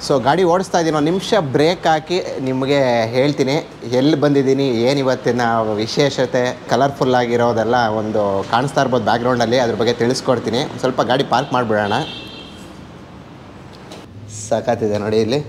So ಗಾಡಿ ಓಡಿಸ್ತಾ ಇದ್ದೀನಿ ಒಂದು ನಿಮಿಷ ಬ್ರೇಕ್ ಹಾಕಿ ನಿಮಗೆ ಹೇಳ್ತೀನಿ ಎಲ್ಲಿ ಬಂದಿದ್ದೀನಿ ಏನು ಇವತ್ತಿನ ವಿಶೇಷತೆ ಕಲರ್ಫುಲ್ ಆಗಿರೋದೆಲ್ಲ ಒಂದು ಕಾಣಿಸ್ತಾ ಇರ್ಬೋದು ಬ್ಯಾಕ್ಗ್ರೌಂಡಲ್ಲಿ ಅದ್ರ ಬಗ್ಗೆ ತಿಳಿಸ್ಕೊಡ್ತೀನಿ ಒಂದ್ ಸ್ವಲ್ಪ ಗಾಡಿ ಪಾರ್ಕ್ ಮಾಡಿಬಿಡೋಣ ಸಾಕಾತಿದೆ ನೋಡಿ ಇಲ್ಲಿ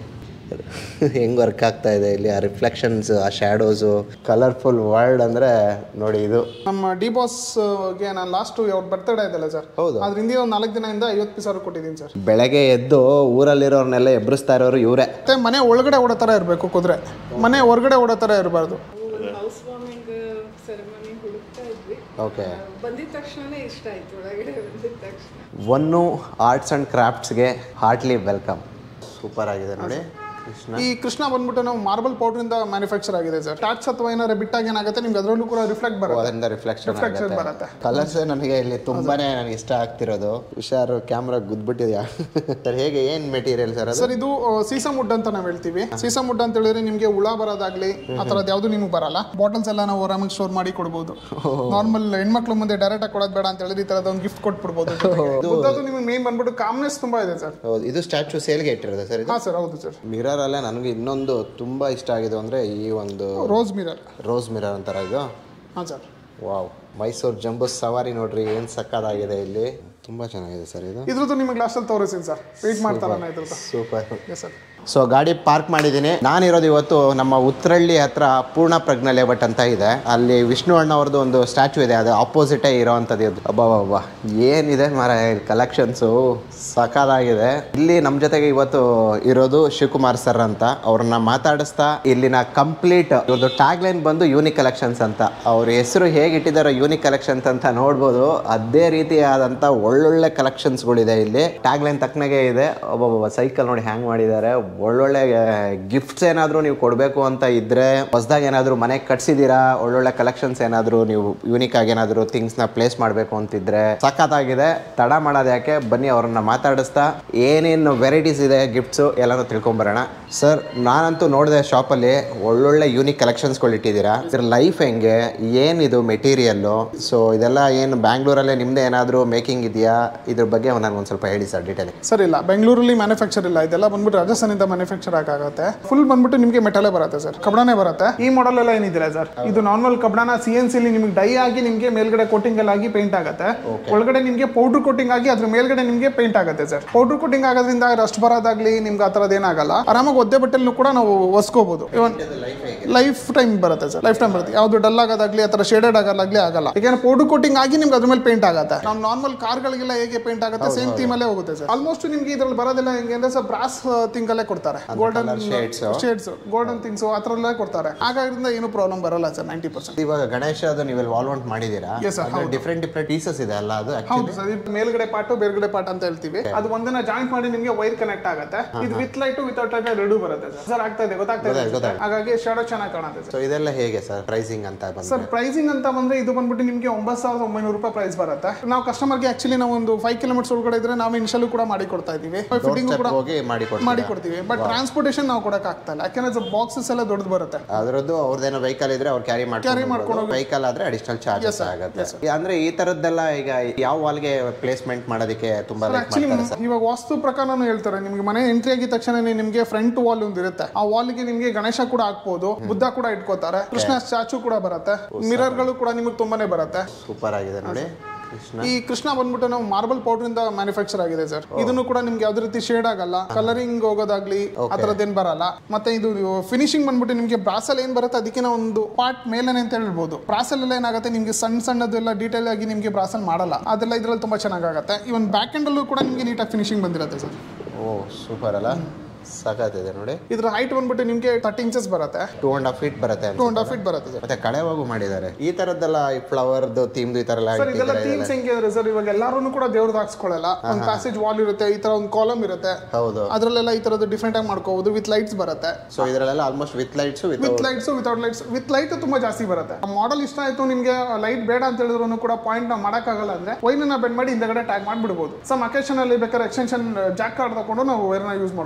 ಹೆಂಗೆ ವರ್ಕ್ ಆಗ್ತಾ ಇದೆ ಇಲ್ಲಿ ಆ ರಿಫ್ಲೆಕ್ಷನ್ಸ್ ಆ ಶ್ಯಾಡೋಸು ಕಲರ್ಫುಲ್ ವರ್ಲ್ಡ್ ಅಂದರೆ ನೋಡಿ ಇದು ನಮ್ಮ ಡಿ ಬಾಸ್ಗೆ ನಾನು ಲಾಸ್ಟ್ ಅವ್ರ ಬರ್ತಡೇ ಇದೆಲ್ಲ ಸರ್ ಹೌದು. ಅದ್ರ ಹಿಂದೆ ಒಂದು ನಾಲ್ಕು ದಿನದಿಂದ ಐವತ್ತು ಪೀಸ್ ಅವ್ರಿಗೆ ಕೊಟ್ಟಿದ್ದೀನಿ ಸರ್ ಬೆಳಗ್ಗೆ ಎದ್ದು ಊರಲ್ಲಿರೋರ್ನೆಲ್ಲ ಎಬ್ಬಿಸ್ತಾ ಇರೋರು ಇವರೇ ಮತ್ತೆ ಮನೆ ಒಳಗಡೆ ಓಡೋ ಥರ ಇರಬೇಕು ಕುದುರೆ ಮನೆ ಹೊರಗಡೆ ಓಡೋ ಥರ ಇರಬಾರ್ದು ಹೌಸ್ ವಾರ್ಮಿಂಗ್ ಸೆರೆಮನಿ ಹುಡುಕ್ತಾ ಇದ್ವಿ ಓಕೆ ಬಂದಿದ ತಕ್ಷಣನೇ ಇಷ್ಟ ಆಯ್ತು ಒಳಗಡೆ ಬಂದಿದ ತಕ್ಷಣ ಒನ್ನು ಆರ್ಟ್ಸ್ ಆ್ಯಂಡ್ ಕ್ರಾಫ್ಟ್ಸ್ಗೆ ಹಾರ್ಟ್ಲಿ ವೆಲ್ಕಮ್ ಸೂಪರ್ ಆಗಿದೆ ನೋಡಿ ಕೃಷ್ಣ ಈ ಕೃಷ್ಣ ಬಂದ್ಬಿಟ್ಟು ನಾವು ಮಾರ್ಬಲ್ ಪೌಡ್ರಿಂದ ಮ್ಯಾನುಫ್ಯಾಕ್ಚರ್ ಆಗಿದೆ ಸರ್ ಟಾಟ್ಸ್ ಅಥವಾ ಏನಾದ್ರು ಬಿಟ್ಟಾಗ ಏನಾಗುತ್ತೆ ನಿಮ್ಗೆ ಅದರಲ್ಲೂ ಕೂಡ ರಿಫ್ಲೆಕ್ಟ್ ಬರುತ್ತೆ ಅದರಿಂದ ರಿಫ್ಲೆಕ್ಷನ್ Reflection ಆಗುತ್ತೆ ಬರುತ್ತೆ. ಕಲರ್ಸ್ ನನಗೆ ಇಲ್ಲಿ ತುಂಬಾನೇ ನನಗೆ ಇಷ್ಟ ಆಗ್ತಿರೋದು ಹುಷಾರು ಕ್ಯಾಮ್ರಾ ಗುದ್ಬಿಟ್ಟಿದ್ಯಾ ಸರ್ ಹೇಗೆ ಏನು ಮೆಟೀರಿಯಲ್ ಸರ್ ಅದು ಸರ್ ಇದು ಸೀಸಮ್ ವುಡ್ ಅಂತ ನಾವು ಹೇಳ್ತೀವಿ ಸೀಸಮ್ ವುಡ್ ಅಂತ ಹೇಳಿದ್ರೆ ನಿಮಗೆ ಹುಳ ಬರೋದಾಗ್ಲಿ ಆ ಥರದ್ದು ಯಾವುದು ನಿಮ್ಗೆ ಬರಲ್ಲ ಬಾಟಲ್ಸ್ ಎಲ್ಲ ನಾವು ಆರಾಮಾಗಿ ಸ್ಟೋರ್ ಮಾಡಿ ಕೊಡ್ಬೋದು ನಾರ್ಮಲ್ ಹೆಣ್ಮಕ್ಳು ಮುಂದೆ ಡೈರೆಕ್ಟ್ ಆಗಿ ಕೊಡೋದು ಬೇಡ ಅಂತ ಹೇಳಿದ್ರೆ ಈ ಥರದ ಒಂದು ಗಿಫ್ಟ್ ಕೊಟ್ಬಿಡ್ಬೋದು ಬುದ್ಧದ್ದು ನಿಮಗೆ ಮೇನ್ ಬಂದ್ಬಿಟ್ಟು ಕಾಮ್ನೆಸ್ ತುಂಬಾ ಇದೆ ಸರ್ ಹೌದು ಇದು ಸ್ಟ್ಯಾಚು ಸೇಲ್ಗೆ ಇಟ್ಟಿರೋದು ಸರ್ ಇದು ಹಾ ಸರ್ ಹೌದು ಸರ್ ಮಿರರ್ ಅಲ್ಲೇ ನನಗೆ ಇನ್ನೊಂದು ತುಂಬಾ ಇಷ್ಟ ಆಗಿದೆ ಅಂದ್ರೆ ಈ ಒಂದು ರೋಸ್ ಮಿರರ್ ರೋಸ್ ಮಿರರ್ ಅಂತಾರ ಇದು ಹಾಂ ಸರ್ ವಾವ್ ಮೈಸೂರು ಜಂಬೂ ಸವಾರಿ ನೋಡ್ರಿ ಏನು ಸಕ್ಕದಾಗಿದೆ ಇಲ್ಲಿ ತುಂಬಾ ಚೆನ್ನಾಗಿದೆ ಸರ್ ಇದು ಇದ್ರದ್ದು ನಿಮಗೆ ಲಾಸ್ಟಲ್ಲಿ ತೋರಿಸ್ತೀನಿ ಸರ್ ವೆಯ್ಟ್ ಮಾಡ್ತಾರಣ್ಣ ಇದ್ರದ್ದು ಸೂಪರ್ ಎಸ್ ಸರ್ ಸೊ ಗಾಡಿ ಪಾರ್ಕ್ ಮಾಡಿದ್ದೀನಿ ನಾನಿರೋದು ಇವತ್ತು ನಮ್ಮ ಉತ್ರಳ್ಳಿ ಹತ್ರ ಪೂರ್ಣ ಪ್ರಜ್ಞಾ ಲೇಔಟ್ ಅಂತ ಇದೆ ಅಲ್ಲಿ ವಿಷ್ಣು ಅಣ್ಣ ಅವ್ರದ್ದು ಒಂದು ಸ್ಟ್ಯಾಚು ಇದೆ ಅದು ಅಪೋಸಿಟೇ ಇರೋ ಅಂಥದ್ದು ಇದು ಅಬ್ಬಾ ಏನಿದೆ ಮರ ಕಲೆಕ್ಷನ್ಸು ಸಖತ್ತಾಗಿದೆ ಇಲ್ಲಿ ನಮ್ಮ ಜೊತೆಗೆ ಇವತ್ತು ಇರೋದು ಶಿವಕುಮಾರ್ ಸರ್ ಅಂತ ಅವ್ರನ್ನ ಮಾತಾಡಿಸ್ತಾ ಇಲ್ಲಿನ ಕಂಪ್ಲೀಟ್ ಇವ್ರದ್ದು ಟ್ಯಾಗ್ ಲೈನ್ ಬಂದು ಯೂನಿಕ್ ಕಲೆಕ್ಷನ್ಸ್ ಅಂತ ಅವ್ರ ಹೆಸರು ಹೇಗೆ ಇಟ್ಟಿದಾರೋ ಯೂನಿಕ್ ಕಲೆಕ್ಷನ್ಸ್ ಅಂತ ನೋಡ್ಬೋದು ಅದೇ ರೀತಿಯಾದಂಥ ಒಳ್ಳೊಳ್ಳೆ ಕಲೆಕ್ಷನ್ಸ್ಗಳಿದೆ ಇಲ್ಲಿ ಟ್ಯಾಗ್ ಲೈನ್ ತಕ್ಕನಾಗೆ ಇದೆ ಒಬ್ಬೊಬ್ಬ ಸೈಕಲ್ ನೋಡಿ ಹ್ಯಾಂಗ್ ಮಾಡಿದ್ದಾರೆ ಒಳ್ಳೊಳ್ಳೆ ಗಿಫ್ಟ್ಸ್ ಏನಾದರೂ ನೀವು ಕೊಡಬೇಕು ಅಂತ ಇದ್ರೆ ಹೊಸದಾಗಿ ಏನಾದರೂ ಮನೆ ಕಟ್ಸಿದ್ದೀರಾ ಒಳ್ಳೊಳ್ಳೆ ಕಲೆಕ್ಷನ್ಸ್ ಏನಾದರೂ ನೀವು ಯೂನಿಕ್ ಆಗಿ ಏನಾದರೂ ಥಿಂಗ್ಸ್ನ ಪ್ಲೇಸ್ ಮಾಡಬೇಕು ಅಂತಿದ್ರೆ ಸಖತ್ತಾಗಿದೆ ತಡ ಮಾಡೋದು ಯಾಕೆ ಬನ್ನಿ ಅವ್ರನ್ನ ಮಾತಾಡಿಸ್ತಾ ಏನೇನು ವೆರೈಟೀಸ್ ಇದೆ ಗಿಫ್ಟ್ಸು ಎಲ್ಲನೂ ತಿಳ್ಕೊಂಬರೋಣ ಸರ್ ನಾನಂತೂ ನೋಡಿದೆ ಶಾಪಲ್ಲಿ ಒಳ್ಳೊಳ್ಳೆ ಯೂನಿಕ್ ಕಲೆಕ್ಷನ್ಸ್ಗಳು ಇಟ್ಟಿದ್ದೀರಾ ಇದ್ರ ಲೈಫ್ ಹೆಂಗೆ ಏನಿದು ಮೆಟೀರಿಯಲ್ಲು ಸೊ ಇದೆಲ್ಲ ಏನು ಬ್ಯಾಂಗ್ಳೂರಲ್ಲೇ ನಿಮ್ಮದೇ ಏನಾದರೂ ಮೇಕಿಂಗ್ ಇದೆಯಾ ಇದ್ರ ಬಗ್ಗೆ ನನಗೆ ಒಂದು ಸ್ವಲ್ಪ ಹೇಳಿ ಸರ್ ಡೀಟೇಲ್ ಸರ್ ಇಲ್ಲ ಬೆಂಗಳೂರಲ್ಲಿ ಮ್ಯಾನುಫ್ಯಾಕ್ಚರ್ ಇಲ್ಲ ಇದೆಲ್ಲ ಬಂದ್ಬಿಟ್ಟು ರಾಜಸ್ಥಾನಿಂದ ಮ್ಯಾನುಫ್ಯಾಕ್ಚರ್ ಆಗುತ್ತೆ ಫುಲ್ ಬಂದ್ಬಿಟ್ಟು ನಿಮಗೆ ಮೆಟಲೇ ಬರುತ್ತೆ ಸರ್ ಕಬ್ಬಣನೇ ಬರುತ್ತೆ ಈ ಮಾಡೆಲ್ ಎಲ್ಲ ಏನಿದೆ ಸರ್ ಇದು ನಾರ್ಮಲ್ ಕಬ್ಬಣ ಸಿ ಎನ್ ಸಿಲಿ ನಿಮಗೆ ಡೈ ಆಗಿ ನಿಮಗೆ ಮೇಲ್ಗಡೆ ಕೋಟಿಂಗ್ ಎಲ್ಲ ಆಗಿ ಪೇಂಟ್ ಆಗುತ್ತೆ ಒಳಗಡೆ ನಿಮಗೆ ಪೌಡರ್ ಕೋಟಿಂಗ್ ಆಗಿ ಅದ್ರ ಮೇಲ್ಗಡೆ ನಿಮಗೆ ಪೇಂಟ್ ಆಗುತ್ತೆ ಸರ್ ಪೌಡರ್ ಕೋಟಿಂಗ್ ಆಗೋದ್ರಿಂದ ರಸ್ಟ್ ಬರೋದಾಗ್ಲಿ ನಿಮ್ಗೆ ಆ ಥರದ್ದು ಏನಾಗಲ್ಲ ಆರಾಮಾಗಿ ಒದ್ದೆ ಬಟ್ಟೆಲ್ಲೂ ಕೂಡ ನಾವು ಒಸ್ಕೋಬಹುದು ಇವನ್ ಲೈಫ್ ಟೈಮ್ ಬರುತ್ತೆ ಸರ್ ಲೈಫ್ ಟೈಮ್ ಬರುತ್ತೆ ಯಾವ್ದು ಡಲ್ ಆಗೋದಾಗ್ಲಿ ಆ ಥರ ಶೇಡೆಡ್ ಆಗೋದಾಗ್ಲಿ ಆಗಲ್ಲ ಯಾಕಂದ್ರೆ ಪೌಡರ್ ಕೋಟಿಂಗ್ ಆಗಿ ನಿಮ್ಗೆ ಅದ್ರ ಮೇಲೆ ಪೇಂಟ್ ಆಗುತ್ತೆ ನಾವು ನಾರ್ಮಲ್ ಕಾರ್ಗಳಿಗೆಲ್ಲ ಹೇಗೆ ಪೇಂಟ್ ಆಗುತ್ತೆ ಸೇಮ್ ಥೀಮ್ ಅಲ್ಲೇ ಹೋಗುತ್ತೆ ಸರ್ ಆಲ್ಮೋಸ್ಟ್ ನಿಮ್ಗೆ ಇದ್ರಲ್ಲಿ ಬರೋದಿಲ್ಲ ಹೆಂಗೆ ಅಂದ್ರೆ ಸರ್ ಬ್ರಾಸ್ ಥಿಂಗ್ ಅಲ್ಲೇ ಕೊಡ್ತಾರೆ golden shades. Shades golden things ಆ ಥರ ಎಲ್ಲ ಕೊಡ್ತಾರೆ ಹಾಗಾದ್ರಿಂದ ಏನು ಪ್ರಾಬ್ಲಮ್ ಬರಲ್ಲ ಸರ್ ನೈಂಟಿ ಪರ್ಸೆಂಟ್ ಇವಾಗ ಗಣೇಶ ಅದು ನೀವೆಲ್ಲ ವಾಲ್ವಂಟ್ ಮಾಡಿದ್ದೀರಾ Yes, sir, ಹೌದು. ಡಿಫ್ರೆಂಟ್ ಡಿಫ್ರೆಂಟ್ ಪೀಸಸ್ ಇದೆ ಅಲ್ಲ ಅದು ಹೌದು ಸರ್ ಇದು ಮೇಲ್ಗಡೆ ಪಾಟು ಬೇರ್ಗಡೆ ಪಾಟ್ ಅಂತ ಹೇಳ್ತೀವಿ ಅದು ಒಂದನ್ನ ಜಾಯಿಂಟ್ ಮಾಡಿ ನಿಮಗೆ ವೈರ್ ಕನೆಕ್ಟ್ ಆಗುತ್ತೆ ಇದು ವಿತ್ ಲೈಟ್ ವಿತೌಟ್ ಲೈಟ್ ಎರಡು ಬರುತ್ತೆ ಸರ್ ಸರ್ ಆಗ್ತಾ ಇದೆ ಗೊತ್ತಾಗ್ತಾ ಇದೆ ಗೊತ್ತಾಯ್ತು, ಅನ್ಸುತ್ತೆ? ಹಾಗಾಗಿ ಶಾಡೋ ಚೆನ್ನಾಗಿ ಕಾಣುತ್ತೆ ಸರ್ ಸೊ ಇದೆಲ್ಲ ಹೇಗೆ ಸರ್ ಪ್ರೈಸಿಂಗ್ ಅಂತ ಬಂದ್ರೆ ಸರ್ ಪ್ರೈಸಿಂಗ್ ಅಂತ ಬಂದ್ರೆ ಇದು ಬಂದ್ಬಿಟ್ಟು ನಿಮಗೆ ಒಂಬತ್ತು ಸಾವಿರದ ಒಂಬೈನೂರು ರೂಪಾಯಿ ಪ್ರೈಸ್ ಬರುತ್ತೆ ನಾವು ಕಸ್ಟಮರ್ಗೆ ಆಕ್ಚುಲಿ ನಾವು ಒಂದು ಫೈವ್ ಕಿಲೋಮೀಟರ್ಸ್ ಒಳಗಡೆ ಇದ್ರೆ ನಾವು ಇನ್ಶಾಲು ಕೂಡ ಮಾಡಿ ಕೊಡ್ತಾ ಇದೀವಿ ಫಿಟ್ಟಿಂಗ್ step ಕೂಡ ಹೋಗಿ ಮಾಡಿ ಕೊಡ್ತೀರಾ? ಮಾಡಿ ಕೊಡ್ತೀವಿ ಬಟ್ ಟ್ರಾನ್ಸ್ಪೋರ್ಟೇಷನ್ ನಾವು ಕೊಡಕ್ ಆಗ್ತಾ ಇಲ್ಲ ಯಾಕಂದ್ರೆ ಬಾಕ್ಸಸ್ ಎಲ್ಲ ದೊಡ್ಡದು ಬರುತ್ತೆ ಅದರದ್ದು ಅವ್ರದ್ದೇನೋ ವೆಹಿಕಲ್ ಇದ್ರೆ ಅವ್ರು ಕ್ಯಾರಿ Carry ಮಾಡ್ಕೊಂಡು ಮಾಡ್ಕೊಂಡು ಹೋಗಿ- ವೆಹಿಕಲ್ ಆದ್ರೆ ಅಡಿಷನಲ್ Yes, ಚಾರ್ಜಸ್ sir. ಆಗುತ್ತೆ Yes, ಅಂದ್ರೆ ಈ ತರದ್ದೆಲ್ಲ ಈಗ ಯಾವ ವಾಲ್ಗೆ ಪ್ಲೇಸ್ಮೆಂಟ್ ಮಾಡೋದಕ್ಕೆ ತುಂಬಾ ಲೈಕ್ ಆಕ್ಚುಲಿ ಮಾಡ್ತಾರೆ ಸರ್ ಇವಾಗ ವಾಸ್ತು ಪ್ರಕಾರನೂ ಹೇಳ್ತಾರೆ ನಿಮ್ಗೆ ಮನೆ ಎಂಟ್ರಿ ಆಗಿದ ತಕ್ಷಣ ನಿಮಗೆ ಫ್ರಂಟ್ ವಾಲ್ ಒಂದು ಇರುತ್ತೆ ಆ ವಾಲ್ಗೆ ನಿಮಗೆ ಗಣೇಶ ಕೂಡ ಹಾಕ್ಬೋದು ಬುದ್ಧ ಕೂಡ ಇಟ್ಕೋತಾರೆ ಕೃಷ್ಣ ಸ್ಟ್ಯಾಚು ಕೂಡ ಬರುತ್ತೆ ಮಿರರ್ಗಳು ಕೂಡ ನಿಮಗೆ ತುಂಬಾನೇ ಬರುತ್ತೆ ಸೂಪರ್ ಆಗಿದೆ ನೋಡಿ ಕೃಷ್ಣ ಈ ಕೃಷ್ಣ ಬಂದ್ಬಿಟ್ಟು ನಾವು ಮಾರ್ಬಲ್ ಪೌಡರ್ ಇಂದ ಮ್ಯಾನುಫ್ಯಾಕ್ಚರ್ ಆಗಿದೆ ಸರ್ ಇದನ್ನು ಕೂಡ ನಿಮ್ಗೆ ಯಾವ್ದೇ ರೀತಿ ಶೇಡ್ ಆಗಲ್ಲ ಕಲರಿಂಗ್ ಹೋಗೋದಾಗ್ಲಿ ಆ ಥರದ್ದೇನ್ ಬರಲ್ಲ ಮತ್ತೆ ಇದು ಫಿನಿಶಿಂಗ್ ಬಂದ್ಬಿಟ್ಟು ನಿಮ್ಗೆ ಬ್ರಾಸಲ್ ಏನ್ ಬರುತ್ತೆ ಅದಕ್ಕಿಂತ ಒಂದು ಪಾರ್ಟ್ ಮೇಲೇನೆ ಅಂತ ಹೇಳ್ಬೋದು ಬ್ರಾಸಲ್ ಎಲ್ಲ ಏನಾಗುತ್ತೆ ನಿಮ್ಗೆ ಸಣ್ಣ ಸಣ್ಣದೆಲ್ಲ ಡೀಟೇಲ್ ಆಗಿ ನಿಮ್ಗೆ ಬ್ರಾಸಲ್ ಮಾಡಲ್ಲ ಅದೆಲ್ಲ ಇದ್ರಲ್ಲಿ ತುಂಬಾ ಚೆನ್ನಾಗಾಗುತ್ತೆ ಇವನ್ ಬ್ಯಾಕ್ ಎಂಡ್ ಅಲ್ಲೂ ಕೂಡ ನಿಮ್ಗೆ ನೀಟಾಗಿ ಫಿನಿಶಿಂಗ್ ಬಂದಿರುತ್ತೆ ಸರ್ ಓ ಸೂಪರ್ ಅಲ್ಲ ಸಾಕಾಗ್ತಿದೆ ನೋಡಿ ಇದ್ರ ಹೈಟ್ ಬಂದ್ಬಿಟ್ಟು ನಿಮ್ಗೆ ತರ್ಟಿ ಇಂಚಸ್ ಬರುತ್ತೆ ಟೂ ಅಂಡ್ ಹಾಫ್ ಫೀಟ್ ಬರುತ್ತೆ ಟೂ ಅಂಡ್ ಹಾಫ್ ಫೀಟ್ ಬರುತ್ತೆ ಸರ್ ಮತ್ತೆ ಕಳೆವಾಗೂ ಮಾಡಿದ್ದಾರೆ ಈ ತರದ್ದೆಲ್ಲ ಈ ಫ್ಲವರ್ದು ಥೀಮ್ದು ಈ ತರ ಎಲ್ಲ ಸರ್ ಇದೆಲ್ಲ ಇಟ್ಟಿದ್ದಾರೆ ಥೀಮ್ಸ್ ಹೆಂಗೆ ಅಂದ್ರೆ ಸರ್ ಇವಾಗ ಎಲ್ಲಾರು ಕೂಡ ದೇವ್ರದ್ದು ಹಾಕ್ಸ್ಕೊಳ್ಳಲ್ಲ ಒಂದು ಪ್ಯಾಸೇಜ್ ವಾಲ್ ಇರುತ್ತೆ ಈ ತರ ಒಂದು ಕಾಲಮ್ ಇರುತ್ತೆ ಹೌದು ಅದ್ರಲ್ಲೆಲ್ಲ ಈ ತರದ್ದು ಡಿಫ್ರೆಂಟ್ ಆಗಿ ಮಾಡ್ಕೋಬಹುದು ವಿತ್ ಲೈಟ್ಸ್ ಬರುತ್ತೆ ಸೊ ಇದರಲ್ಲೆಲ್ಲ almost with lights with with lights without lights with light ತುಂಬಾ ಜಾಸ್ತಿ ಬರುತ್ತೆ ಮಾಡೆಲ್ ಇಷ್ಟ ಆಯ್ತು ನಿಮ್ಗೆ ಲೈಟ್ ಬೇಡ ಅಂತ ಹೇಳಿದ್ರು ಕೂಡ ಪಾಯಿಂಟ್ ನಾವು ಮಾಡಕ್ಕಾಗಲ್ಲ ಅಂದ್ರೆ ವೈರ್ನ ಬೆಂಡ್ ಮಾಡಿ ಹಿಂದಗಡೆ ಟ್ಯಾಗ್ ಮಾಡ್ಬಿಡ್ಬೋದು ಸಮ್ ಅಕೇಶನ್ ಅಲ್ಲಿ ಬೇಕಾದ್ರೆ ಎಕ್ಸ್ಟೆನ್ಷನ್ ಜಾಕ್ ಕಾರ್ಡ್ ತಗೊಂಡು ನಾವು ವೈರ್ನ ಯೂಸ್ ಮಾಡ್ಕೋಬಹುದು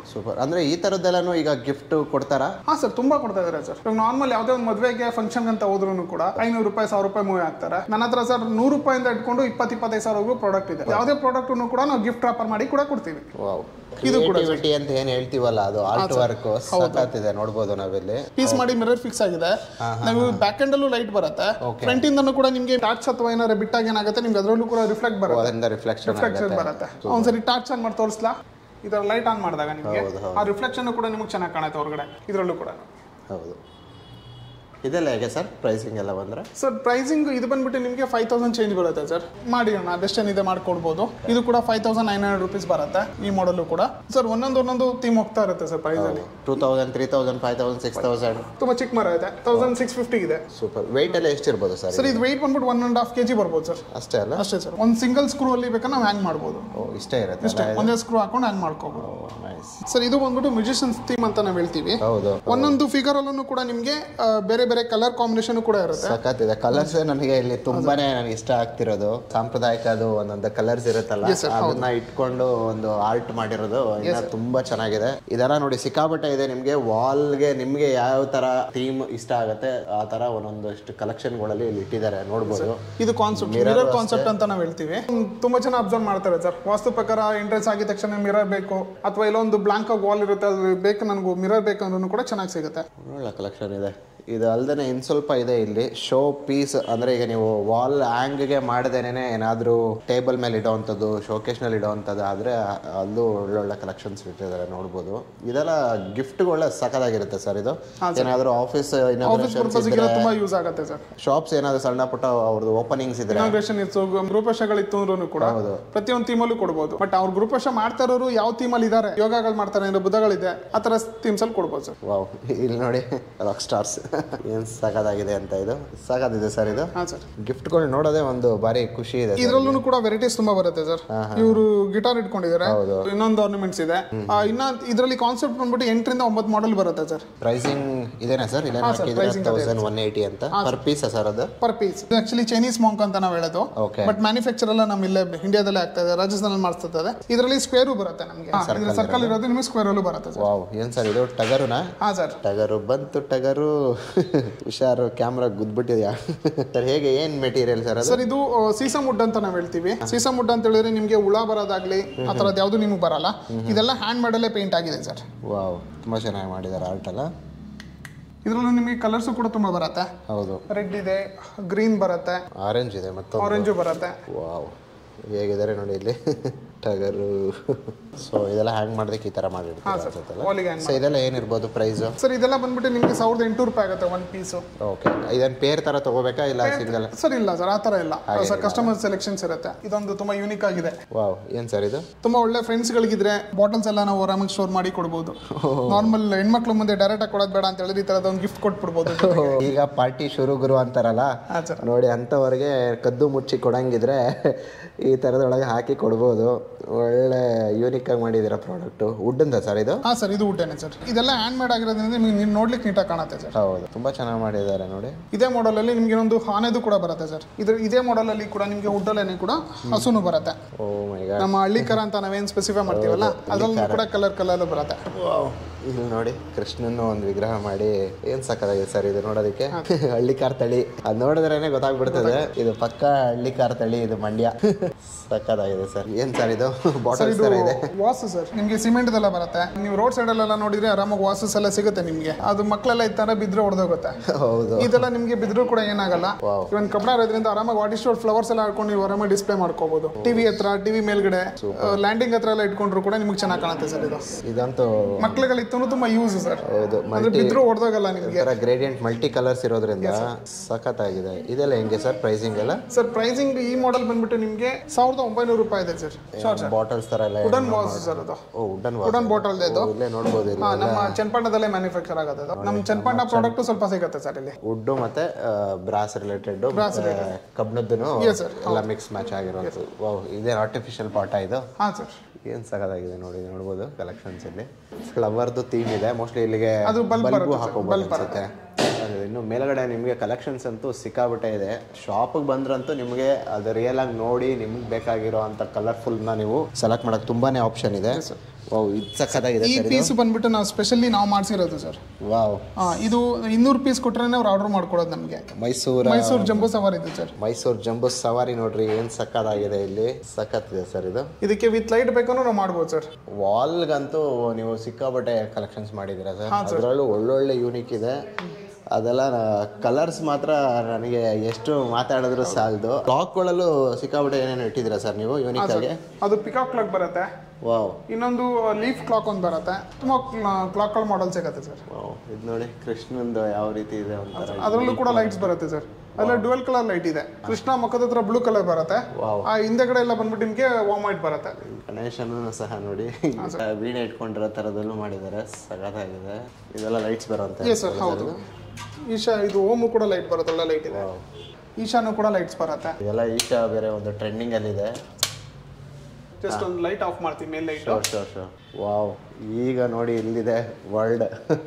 ಸೂಪರ್ ಅಂದ್ರೆ ಈ ತರದ್ದೆಲ್ಲಾನು ಈಗ ಗಿಫ್ಟ್ ಕೊಡ್ತಾರಾ ಹಾ ಸರ್ ತುಂಬಾ ಕೊಡ್ತಾ ಇದಾರೆ ಸರ್ ಇವಾಗ ನಾರ್ಮಲ್ ಯಾವುದೇ ಒಂದು ಮದುವೆಗೆ ಫಂಕ್ಷನ್ ಅಂತ ಹೋದ್ರು ಕೂಡ ಐನೂರು ರೂಪಾಯಿ ಸಾವಿರ ರೂಪಾಯಿ ಮೂವಿ ಹಾಕ್ತಾರೆ ನನ್ನ ಹತ್ರ ಸರ್ ನೂರು ರೂಪಾಯಿಂದ ಇಟ್ಕೊಂಡು ಇಪ್ಪತ್ತು ಇಪ್ಪತ್ತೈದು ಸಾವಿರವರೆಗೂ ಪ್ರಾಡಕ್ಟ್ ಇದೆ ಯಾವುದೇ ಪ್ರಾಡಕ್ಟ್ ಕೂಡ ನಾವು ಗಿಫ್ಟ್ ರಾಪರ್ ಮಾಡಿ ಕೂಡ ಕೊಡ್ತೀವಿ ವಾವ್ ಇದು ಕೂಡ ಕ್ರಿಯೇಟಿವಿಟಿ ಅಂತ ಏನ್ ಹೇಳ್ತೀವಲ್ಲ ಅದು ಆರ್ಟ್ ವರ್ಕ್ ಸಖತ್ತಿದೆ ನೋಡ್ಬೋದು ನಾವಿಲ್ಲಿ ಪೀಸ್ ಮಾಡಿ ಮಿರರ್ ಫಿಕ್ಸ್ ಆಗಿದೆ ನಾವು ಬ್ಯಾಕ್ ಎಂಡ್ ಅಲ್ಲೂ ಲೈಟ್ ಬರುತ್ತೆ ಫ್ರಂಟ್ ಇಂದನೂ ಕೂಡ ನಿಮ್ಗೆ ಟಾರ್ಚ್ ಅಥವಾ ಏನಾದ್ರು ಬಿಟ್ಟಾಗ ಏನಾಗುತ್ತೆ ನಿಮ್ಗೆ ಅದರಲ್ಲೂ ಕೂಡ ರಿಫ್ಲೆಕ್ಟ್ ಬರುತ್ತೆ ಅದರಿಂದ ರಿಫ್ಲೆಕ್ಷನ್ ರಿಫ್ಲೆಕ್ಷನ್ ಆಗುತ್ತೆ ಬರುತ್ತೆ ಒಂದ್ಸರಿ ಟಾರ್ಚ್ ಆನ್ ಮಾಡಿ ತೋರಿಸ್ಲಾ ಇದರ ಲೈಟ್ ಆನ್ ಮಾಡಿದಾಗ ನಿಮಗೆ ಹೌದು, ಹೌದು. ಆ ರಿಫ್ಲೆಕ್ಷನ್ ಕೂಡ ನಿಮ್ಗೆ ಚೆನ್ನಾಗಿ ಕಾಣುತ್ತೆ ಹೊರಗಡೆ ಇದರಲ್ಲೂ ಕೂಡ ಹೌದು ಇದೆಲ್ಲ ಹೇಗೆ ಸರ್ ಪ್ರೈಸಿಂಗ್ ಎಲ್ಲ ಬಂದ್ರೆ ಸರ್ ಪ್ರೈಸಿಂಗ್ ಇದು ಬಂದ್ಬಿಟ್ಟು ನಿಮಗೆ ಫೈವ್ ತೌಸಂಡ್ ಚೇಂಜ್ ಬರುತ್ತೆ ಸರ್ ಮಾಡಿ ಅಣ್ಣ ಅದೆಷ್ಟೇನಿದೆ ಮಾಡ್ಕೊಡ್ಬೋದು ಇದು ಕೂಡ five thousand nine hundred rupees ಬರುತ್ತೆ ಈ ಮಾಡಲು ಕೂಡ ಸರ್ ಒಂದೊಂದು ಒಂದೊಂದು ಥೀಮ್ ಹೋಗ್ತಾ ಇರುತ್ತೆ ಸರ್ ಪ್ರೈಸಲ್ಲಿ two thousand three thousand five thousand six thousand ತುಂಬ ಚಿಕ್ಕ ಮರ ಇದೆ ತೌಸಂಡ್ ಸಿಕ್ಸ್ ಫಿಫ್ಟಿ ಇದೆ ಸೂಪರ್ ವೆಯ್ಟ್ ಎಲ್ಲ ಎಷ್ಟಿರ್ಬೋದು ಸರ್ ಸರ್ ಇದು ವೆಯ್ಟ್ ಬಂದ್ಬಿಟ್ಟು one and half K G ಬರ್ಬೋದು ಸರ್ ಅಷ್ಟೇ ಅಲ್ಲ ಅಷ್ಟೇ ಸರ್ ಒಂದು ಸಿಂಗಲ್ ಸ್ಕ್ರೂ ಅಲ್ಲಿ ಬೇಕಾದ್ರೆ ನಾವು ಹ್ಯಾಂಗ್ ಮಾಡ್ಬೋದು ಓ ಇಷ್ಟೇ ಇರುತ್ತೆ ಅಷ್ಟೇ ಒಂದೇ ಸ್ಕ್ರೂ ಹಾಕೊಂಡು ಹ್ಯಾಂಗ್ ಮಾಡ್ಕೋಬೋದು ನೈಸ್ ಸರ್ ಇದು ಬಂದ್ಬಿಟ್ಟು ಮ್ಯೂಸಿಷಿಯನ್ಸ್ ಥೀಮ್ ಅಂತ ನಾವು ಹೇಳ್ತೀವಿ ಹೌದು ಒಂದೊಂದು ಫಿಗರ್ ಅಲ್ಲೂ ಕೂಡ ನಿಮಗೆ ಆ, ಬೇರೆ ಬೇರೆ ಕಲರ್ ಕಾಂಬಿನೇಷನ್ ಕೂಡ ಇರುತ್ತೆ ಸಖತ್ತಿದೆ ಕಲರ್ಸ್ ನನಗೆ ಇಲ್ಲಿ ತುಂಬಾನೇ ನನಗೆ ಇಷ್ಟ ಆಗ್ತಿರೋದು ಸಾಂಪ್ರದಾಯಿಕ ಅದು ಒಂದೊಂದು ಕಲರ್ಸ್ ಇರುತ್ತಲ್ಲ Yes, sir, ಅದನ್ನ ಇಟ್ಕೊಂಡು ಒಂದು ಆರ್ಟ್ ಮಾಡಿರೋದು ಇನ್ನ ತುಂಬಾ ಚೆನ್ನಾಗಿದೆ ಇದೆಲ್ಲ ನೋಡಿ ಸಿಕ್ಕಾಪಟ್ಟೆ ಇದೆ ನಿಮ್ಗೆ ವಾಲ್ಗೆ ನಿಮ್ಗೆ ಯಾವ ತರ ಥೀಮ್ ಇಷ್ಟ ಆಗುತ್ತೆ ಆ ತರ ಒಂದೊಂದಷ್ಟು ಕಲೆಕ್ಷನ್ಗಳಲ್ಲಿ ಇಲ್ಲಿ ಇಟ್ಟಿದ್ದಾರೆ ನೋಡ್ಬೋದು ಇದು ಕಾನ್ಸೆಪ್ಟ್ ಮಿರರ್ ಕಾನ್ಸೆಪ್ಟ್ ಅಂತ ನಾವು ಹೇಳ್ತೀವಿ ಹ್ಮ್, ತುಂಬಾ ಜನ ಅಬ್ಸರ್ವ್ ಮಾಡ್ತಾರೆ ಸರ್ ವಾಸ್ತು ಪ್ರಕಾರ ಎಂಟ್ರೆನ್ಸ್ ಆಗಿದ ತಕ್ಷಣ ಮಿರರ್ ಬೇಕು ಅಥವಾ ಇಲ್ಲೊಂದು ಬ್ಲಾಂಕ್ ಆಗಿ ವಾಲ್ ಇರುತ್ತೆ ಅದು ಬೇಕು ನನಗೂ ಮಿರರ್ ಬೇಕು ಅಂದ್ರೂ ಕೂಡ ಚೆನ್ನಾಗಿ ಸಿಗುತ್ತೆ ಒಳ್ಳೆ ಕಲೆಕ್ಷನ್ ಇದೆ ಇದು ಅಲ್ದೇನೆ ಇನ್ ಸ್ವಲ್ಪ ಇದೆ ಇಲ್ಲಿ ಶೋ ಪೀಸ್ ಅಂದ್ರೆ ಈಗ ನೀವು ವಾಲ್ ಗೆ ಮಾಡದೇನೆ ಏನಾದರೂ ಟೇಬಲ್ ಮೇಲೆ ಇಡೋವಂಥದ್ದು ಶೋಕೇಶ್ನಲ್ಲಿ ಇಡೋವಂಥದ್ದು ಆದರೆ ಅಲ್ಲೂ ಒಳ್ಳೊಳ್ಳೆ ಕಲೆಕ್ಷನ್ಸ್ ಇಟ್ಟಿದ್ದಾರೆ ನೋಡ್ಬೋದು ಇದೆಲ್ಲ ಗಿಫ್ಟ್ಗಳೇ ಸಖತ್ತಾಗಿರುತ್ತೆ ಸರ್ ಇದು ಏನಾದರೂ ಆಫೀಸ್ ಆಫೀಸ್ ಪರ್ಪಸ್ ಗೆಲ್ಲ ತುಂಬಾ ಯೂಸ್ ಆಗುತ್ತೆ ಸರ್ ಶಾಪ್ಸ್ ಏನಾದರೂ ಸಣ್ಣ ಪುಟ್ಟ ಅವ್ರದ್ದು ಓಪನಿಂಗ್ಸ್ ಇದ್ರೆ ಇನಾಗ್ರೇಷನ್ ಇತ್ತು ಗ್ರೂಪಶಗಳಿತ್ತು ಅಂದ್ರೂ ಕೂಡ ಪ್ರತಿಯೊಂದು ಥೀಮಲ್ಲೂ ಕೊಡ್ಬೋದು ಬಟ್ ಅವ್ರು ಗ್ರೂಪಶ ಮಾಡ್ತಾ ಇರೋರು ಯಾವ ಥೀಮಲ್ಲಿ ಇದ್ದಾರೆ ಯೋಗಗಳು ಮಾಡ್ತಾರೆ ಅಂದ್ರೆ ಬುಧಗಳಿದೆ ಆ ಥರ ಥೀಮ್ಸ್ ಅಲ್ಲಿ ಕೊಡ್ಬೋದು ಸರ್ ವಾವ್ ಇಲ್ಲಿ ನೋಡಿ ರಾಕ್ ಸ್ಟಾರ್ಸ್ ಏನು ಸಖತ್ತಾಗಿದೆ ಅಂತ ಇದು ಸಖತ್ತಿದೆ ಸರ್ ಇದು ಹಾಂ ಸರ್ ಗಿಫ್ಟ್ಗಳು ನೋಡೋದೇ ಒಂದು ಬಾರಿ ಖುಷಿ ಇದೆ ಇದ್ರಲ್ಲೂ ಕೂಡ ವೆರೈಟೀಸ್ ತುಂಬಾ ಬರುತ್ತೆ ಸರ್ ಇವರು ಗಿಟಾರ್ ಇಟ್ಕೊಂಡಿದ್ದಾರೆ ಹೌದು. ಇನ್ನೊಂದು ಆರ್ನಮೆಂಟ್ಸ್ ಇದೆ ಆ, ಇನ್ನ ಇದರಲ್ಲಿ ಕಾನ್ಸೆಪ್ಟ್ ಬಂದ್ಬಿಟ್ಟು ಎಂಟರಿಂದ ಒಂಬತ್ತು ಮಾಡೆಲ್ ಬರುತ್ತೆ ಸರ್ ಪ್ರೈಸಿಂಗ್ ಇದೇನಾ ಸರ್ ಇಲ್ಲ ಹಾ, sir, ಹಾಕಿದ್ರೆ pricing ಅದೇ ತೌಸಂಡ್ ಒನ್ ಏಯ್ಟಿ ಅಂತ ಪರ್ ಪೀಸ್ ಸರ್ ಅದು per piece actually Chinese monk ಅಂತ ನಾವು ಹೇಳೋದು Okay. ಬಟ್ ಮ್ಯಾನುಫ್ಯಾಕ್ಚರ್ ಎಲ್ಲ ನಮ್ಮ ಇಲ್ಲೇ ಇಂಡಿಯಾದಲ್ಲೇ ಆಗ್ತಾ ಇದೆ ರಾಜಸ್ಥಾನಲ್ಲಿ ಮಾಡಿಸ್ತದೆ ಇದರಲ್ಲಿ ಸ್ಕ್ವೇರು ಬರುತ್ತೆ ನಮಗೆ ಸರ್ಕಲ್ ಇರೋದು ನಿಮಗೆ ಸ್ಕ್ವೇರ್ ಅಲ್ಲೂ ಬರುತ್ತೆ ಸರ್ ವಾವ್ ಏನ್ ಸರ್ ಇದು ಟಗರುನಾ ಹಾ ಸರ್ ಟಗರು ಬಂತು ಟಗರು ಹುಷಾರು ಕ್ಯಾಮ್ರಾ ಗುದ್ಬಿಟ್ಟಿದ್ಯಾ ಸರ್ ಹೇಗೆ ಏನ್ ಮೆಟೀರಿಯಲ್ ಸರ್ ಅದು ಸರ್ ಇದು ಸೀಸಮ್ ವುಡ್ ಅಂತ ನಾವು ಹೇಳ್ತೀವಿ ಸೀಸಮ್ ವುಡ್ ಅಂತ ಹೇಳಿದ್ರೆ ನಿಮಗೆ ಹುಳ ಬರೋದಾಗ್ಲಿ ಆ ಥರದ್ದು ಯಾವುದು ನಿಮಗೆ ಬರಲ್ಲ ಇದೆಲ್ಲ ಹ್ಯಾಂಡ್ ಮಾಡಲ್ಲೇ ಪೇಂಟ್ ಆಗಿದೆ ಸರ್ ವಾವ್ ತುಂಬಾ ಚೆನ್ನಾಗಿ ಮಾಡಿದ್ದಾರೆ ಆರ್ಟ್ ಅಲ್ಲ ಇದರಲ್ಲೂ ನಿಮಗೆ ಕಲರ್ಸು ಕೂಡ ತುಂಬ ಬರುತ್ತೆ ಹೌದು ರೆಡ್ ಇದೆ ಗ್ರೀನ್ ಬರುತ್ತೆ ಆರೆಂಜ್ ಇದೆ ಮತ್ತೊಂದು ಆರೆಂಜು ಬರುತ್ತೆ ವಾವ್ ಹೇಗಿದ್ದಾರೆ ನೋಡಿ ಇಲ್ಲಿ ಟಗರು ಸೊ ಇದೆಲ್ಲ ಹ್ಯಾಂಗ್ ಮಾಡೋದಕ್ಕೆ ಈ ತರ ಮಾಡಿರ್ತಾರೆ ಅನ್ಸುತ್ತಲ್ಲ ವಾಲಿಗೆ ಸೊ ಇದೆಲ್ಲ ಏನಿರ್ಬೋದು ಪ್ರೈಸ್ ಸರ್ ಇದೆಲ್ಲ ಬಂದ್ಬಿಟ್ಟು ನಿಮಗೆ ಸಾವಿರದ ಎಂಟುನೂರು ರೂಪಾಯಿ ಆಗುತ್ತೆ ಒನ್ ಪೀಸು ಓಕೆ ಇದನ್ನ ಪೇರ್ ತರ ತಗೋಬೇಕಾ ಇಲ್ಲ ಸಿಂಗಲ್ ಸರ್ ಇಲ್ಲ ಸರ್ ಆ ಥರ ಇಲ್ಲ ಸರ್ ಕಸ್ಟಮರ್ ಸೆಲೆಕ್ಷನ್ಸ್ ಇರುತ್ತೆ ಇದೊಂದು ತುಂಬ ಯೂನಿಕ್ ಆಗಿದೆ ವಾವ್ ಏನ್ ಸರ್ ಇದು ತುಂಬಾ ಒಳ್ಳೆ ಫ್ರೆಂಡ್ಸ್ಗಳಿಗಿದ್ರೆ ಬಾಟಲ್ಸ್ ಎಲ್ಲ ನಾವು ಆರಾಮಾಗಿ ಸ್ಟೋರ್ ಮಾಡಿ ಕೊಡ್ಬೋದು ನಾರ್ಮಲ್ ಹೆಣ್ಮಕ್ಳು ಮುಂದೆ ಡೈರೆಕ್ಟ್ ಆಗಿ ಕೊಡೋದು ಬೇಡ ಅಂತ ಹೇಳಿದ್ರೆ ಈ ಥರದ ಒಂದು ಗಿಫ್ಟ್ ಕೊಟ್ಬಿಡ್ಬೋದು ಈಗ ಪಾರ್ಟಿ ಶುರು ಗುರು ಅಂತಾರಲ್ಲ ಹಾಂ ಸರ್ ನೋಡಿ ಅಂಥವ್ರಿಗೆ ಕದ್ದು ಮುಚ್ಚಿ ಕೊಡಂಗಿದ್ರೆ ಈ ಥರದೊಳಗೆ ಹಾಕಿ ಕೊಡ್ಬೋದು ಒಳ್ಳೆ ಯೂನಿಕ್ ಆಗಿ ಮಾಡಿದ್ದೀರಾ ಪ್ರಾಡಕ್ಟು ವುಡ್ಡಿಂದ ಸರ್ ಇದು ಹಾಂ ಸರ್ ಇದು ವುಡ್ಡೇನೆ ಸರ್ ಇದೆಲ್ಲ ಹ್ಯಾಂಡ್ ಮೇಡ್ ಆಗಿರೋದ್ರಿಂದ ನಿಮಗೆ ನೀವು ನೋಡ್ಲಿಕ್ಕೆ ನೀಟಾಗಿ ಕಾಣುತ್ತೆ ಸರ್ ಹೌದು ತುಂಬ ಚೆನ್ನಾಗಿ ಮಾಡಿದ್ದಾರೆ ನೋಡಿ ಇದೇ ಮಾಡಲಲ್ಲಿ ನಿಮಗೆ ಇನ್ನೊಂದು ಆನೆದು ಕೂಡ ಬರುತ್ತೆ ಸರ್ ಇದ್ರ ಇದೇ ಮಾಡಲಲ್ಲಿ ಕೂಡ ನಿಮಗೆ ವುಡ್ಡಲ್ಲೇ ಕೂಡ ಹಸುನು ಬರುತ್ತೆ ಓ ಮೈ ಗಾಡ್ ನಮ್ಮ ಹಳ್ಳಿ ಕರ ಅಂತ ನಾವೇನು ಸ್ಪೆಸಿಫೈ ಮಾಡ್ತೀವಲ್ಲ ಅದ್ರಲ್ಲಿ ಕೂಡ ಕಲರ್ ಕಲರ್ ಬರುತ್ತೆ ಇಲ್ಲಿ ನೋಡಿ ಕೃಷ್ಣನ ಒಂದು ವಿಗ್ರಹ ಮಾಡಿ ಏನ್ ಸಕ್ಕತ್ತಾಗಿದೆ ಸರ್ ಇದು ನೋಡೋದಕ್ಕೆ ಹಳ್ಳಿಕಾರ್ ತಳಿ ಅದ್ ನೋಡಿದ್ರೇನೆ ಗೊತ್ತಾಗ್ಬಿಡ್ತದೆ ಇದು ಪಕ್ಕ ಹಳ್ಳಿಕಾರ್ ತಳಿ ಇದು ಮಂಡ್ಯ ಸಕ್ಕತ್ತಾಗಿದೆ ಸರ್ ಏನ್ ಸರ್ ಇದು ಸರ್ ಬಾಟಲ್ಸ್ ಇದು ತರ ಇದೆ ವಾಸು ಸರ್ ನಿಮಗೆ ಸಿಮೆಂಟ್ ಎಲ್ಲ ಬರುತ್ತೆ ನೀವು ರೋಡ್ ಸೈಡ್ ಅಲ್ಲೆಲ್ಲ ನೋಡಿದ್ರೆ ಆರಾಮಾಗಿ ವಾಸಸ್ ಎಲ್ಲ ಸಿಗುತ್ತೆ ನಿಮಗೆ ಅದು ಮಕ್ಕಳೆಲ್ಲ ಇತ್ತರ ಬಿದ್ರೆ ಹೊಡೆದೋಗುತ್ತೆ ಹೌದು ಇದೆಲ್ಲ ನಿಮಗೆ ಬಿದ್ರು ಕೂಡ ಏನಾಗಲ್ಲ Wow. ಇವನ್ ಕಬ್ಬಣ ಇರೋದ್ರಿಂದ ಆರಾಮಾಗಿ ವಾಟ್ ಸ್ಟೋರ್ ಫ್ಲವರ್ಸ್ ಎಲ್ಲ ಹಾಕೊಂಡು ನೀವು ಆರಾಮಾಗಿ ಡಿಸ್ಪ್ಲೇ ಮಾಡ್ಕೋಬಹುದು ಟಿವಿ ಹತ್ರ ಟಿವಿ ಮೇಲ್ಗಡೆ ಲ್ಯಾಂಡಿಂಗ್ ಹತ್ರ ಎಲ್ಲ ಇಟ್ಕೊಂಡ್ರು ಕೂಡ ನಿಮಗೆ ಚೆನ್ನಾಗಿ ಕಾಣುತ್ತೆ ಸರ್ ಇದು ಇದಂತೂ ಮಕ್ಕಳುಗಳಿತ್ತು ತುಂಬಾ ಯೂಸ್ ಸರ್ ಹೌದು ಅಂದ್ರೆ ಮಲ್ಟಿ ಬಿದ್ರು ಹೊಡೆದೋಗಲ್ಲ ನಿಮಗೆ ತರ ಗ್ರೇಡಿಯಂಟ್ ಮಲ್ಟಿ ಕಲರ್ಸ್ ಇರೋದ್ರಿಂದ ಸಖತ್ತಾಗಿದೆ ಇದೆಲ್ಲ ಹೆಂಗೆ ಸರ್ ಪ್ರೈಸಿಂಗ್ ಎಲ್ಲ ಸರ್ ಪ್ರೈಸಿಂಗ್ ಈ ಮಾಡೆಲ್ ಬಂದ್ಬಿಟ್ಟು ನಿಮಗೆ ಸಾವಿರದ ಒಂಬೈನೂರು ರೂಪಾಯಿ ಇದೆ ಸರ್ ಶಾರ್ಟ್ ಸರ್ ಬಾಟಲ್ಸ್ ತರ ಎಲ್ಲ ವುಡನ್ ವಾಸ್ ಸರ್ ಅದು ಓ ವುಡನ್ ವುಡನ್ ಬಾಟಲ್ ಇದು ಇಲ್ಲೇ ನೋಡ್ಬೋದು ಇಲ್ಲಿ ಹಾ, ನಮ್ಮ ಚನ್ನಪಟ್ಟಣದಲ್ಲೇ ಮ್ಯಾನುಫ್ಯಾಕ್ಚರ್ ಆಗೋದು ಅದು. ನಮ್ಮ ಚನ್ನಪಟ್ಟಣ ಪ್ರಾಡಕ್ಟ್ ಸ್ವಲ್ಪ ಸಿಗುತ್ತೆ ಸರ್ ಇಲ್ಲಿ ವುಡ್ ಮತ್ತೆ ಬ್ರಾಸ್ ರಿಲೇಟೆಡ್ ಕಬ್ಣದ್ದು Yes, sir. ಎಲ್ಲ ಮಿಕ್ಸ್ ಮ್ಯಾಚ್ ಆಗಿರೋದು ವಾವ್ ಇದೇ ಆರ್ಟಿಫಿಷಿಯಲ್ ಪಾಟ ಇದು ಹಾಂ ಸರ್ ಏನ್ ಸಗದಾಗಿದೆ ನೋಡಿ ನೋಡ್ಬೋದು ಕಲೆಕ್ಷನ್ಸ್ ಇಲ್ಲಿ ಫ್ಲವರ್ದು ಥೀಮ್ ಇದೆ ಮೋಸ್ಟ್ಲಿ ಇಲ್ಲಿಗೆ ಅದು bulb ಬಲ್ಬು ಬರುತ್ತೆ sir, ಹಾಕೋಬಹುದು bulb ಅನ್ಸುತ್ತೆ ಅದು ಇನ್ನು ಮೇಲ್ಗಡೆ ನಿಮಗೆ ಕಲೆಕ್ಷನ್ಸ್ ಅಂತೂ ಸಿಕ್ಕಾಬಿಟ್ಟೆ ಇದೆ ಶಾಪಿಗೆ ಬಂದ್ರಂತೂ ನಿಮಗೆ ಅದು ರಿಯಲ್ ಆಗಿ ನೋಡಿ ನಿಮ್ಗೆ ಬೇಕಾಗಿರೋ ಅಂತ ಕಲರ್ಫುಲ್ನ ನೀವು ಸೆಲೆಕ್ಟ್ ಮಾಡಕ್ಕೆ ತುಂಬಾನೇ ಆಪ್ಷನ್ ಇದೆ ವಾವ್ ಇದು ಸಖತ್ತಾಗಿದೆ ಈ ಸರ್ ಪೀಸ್ ಬಂದ್ಬಿಟ್ಟು ನಾವು ಸ್ಪೆಷಲಿ ನಾವು ಮಾಡಿಸಿರೋದು ಸರ್ ವಾವ್ ಇದು ಇನ್ನೂರು ಪೀಸ್ ಕೊಟ್ರೆ ಅವ್ರು ಆರ್ಡರ್ ಮಾಡ್ಕೊಡೋದು ನಮಗೆ ಮೈಸೂರ ಮೈಸೂರು ಜಂಬೂ ಸವಾರಿ ಇದು ಸರ್ ಮೈಸೂರು ಜಂಬೂ ಸವಾರಿ ನೋಡ್ರಿ ಏನು ಸಖತ್ತಾಗಿದೆ ಇಲ್ಲಿ ಸಖತ್ತಿದೆ ಸರ್ ಇದು ಇದಕ್ಕೆ ವಿತ್ ಲೈಟ್ ಬೇಕಂದ್ರೆ ನಾವು ಮಾಡ್ಬೋದು ಸರ್ ವಾಲ್ಗಂತೂ ನೀವು ಸಿಕ್ಕಾಪಟ್ಟೆ ಕಲೆಕ್ಷನ್ಸ್ ಮಾಡಿದ್ದೀರಾ ಸರ್ ಅದರಲ್ಲೂ ಒಳ್ಳೊಳ್ಳೆ ಯೂನಿಕ್ ಇದೆ ಅದೆಲ್ಲ ಕಲರ್ಸ್ ಮಾತ್ರ ನನಗೆ ಎಷ್ಟು ಮಾತಾಡಿದ್ರು ಸಾಲದು ಕ್ಲಾಕ್ಗಳಲ್ಲೂ ಸಿಕ್ಕಾಪಟ್ಟೆ ಏನೇನು ಇಟ್ಟಿದ್ದೀರಾ ಸರ್ ನೀವು ಯೂನಿಕ್ ಆಗಿ ಅದು ಪಿಕಾಕ್ ಕ್ಲಾಕ್ ಬರುತ್ತೆ ವಾವ್ ಇನ್ನೊಂದು ಲೀಫ್ ಕ್ಲಾಕ್ ಒಂದು ಬರುತ್ತೆ ತುಂಬ ಕ್ಲಾಕ್ಗಳ ಮಾಡೆಲ್ ಸಿಗುತ್ತೆ ಸರ್ ವಾವ್ ಇದು ನೋಡಿ ಕೃಷ್ಣಂದು ಯಾವ ರೀತಿ ಇದೆ ಒಂಥರ ಅದರಲ್ಲೂ ಕೂಡ ಲೈಟ್ಸ್ ಬರುತ್ತೆ ಸರ್ ಅಲ್ಲ ಡುವೆಲ್ ಕಲರ್ ಲೈಟ್ ಇದೆ ಕೃಷ್ಣ ಮುಖದ ಹತ್ರ ಬ್ಲೂ ಕಲರ್ ಬರುತ್ತೆ ವಾವ್ ಆ ಹಿಂದೆಗಡೆ ಎಲ್ಲ ಬಂದ್ಬಿಟ್ಟು ನಿಮಗೆ ವಾಮ್ ವೈಟ್ ಬರುತ್ತೆ ಗಣೇಶನೂ ಸಹ ನೋಡಿ ವೀಣೆ ಇಟ್ಕೊಂಡಿರೋ ಥರದಲ್ಲೂ ಮಾಡಿದ್ದಾರೆ ಸಖತ್ತಾಗಿದೆ ಇದೆಲ್ಲ ಲೈಟ್ಸ್ ಬರೋಂಥ ಎಸ್ ಸರ್ ಹೌದು ಈಶಾ ಇದು ಓಮು ಕೂಡ ಲೈಟ್ ಬರುತ್ತೆ ಒಳ್ಳೆ ಲೈಟ್ ಇದೆ ಈಶಾನು ಕೂಡ ಲೈಟ್ಸ್ ಬರುತ್ತೆ ಇದೆಲ್ಲ ಈಶಾ ಬೇರೆ ಒಂದು ಟ್ರೆಂಡಿಂಗಲ್ಲಿದೆ ಜಸ್ಟ್ ಒಂದು ಲೈಟ್ ಆಫ್ ಮಾಡ್ತೀವಿ ಮೇಲ್ ಲೈಟ್ ಶೋರ್ ಶೋರ್ ಶೋರ್ ವಾವ್ ಈಗ ನೋಡಿ ಇಲ್ಲಿದೆ ವರ್ಲ್ಡ್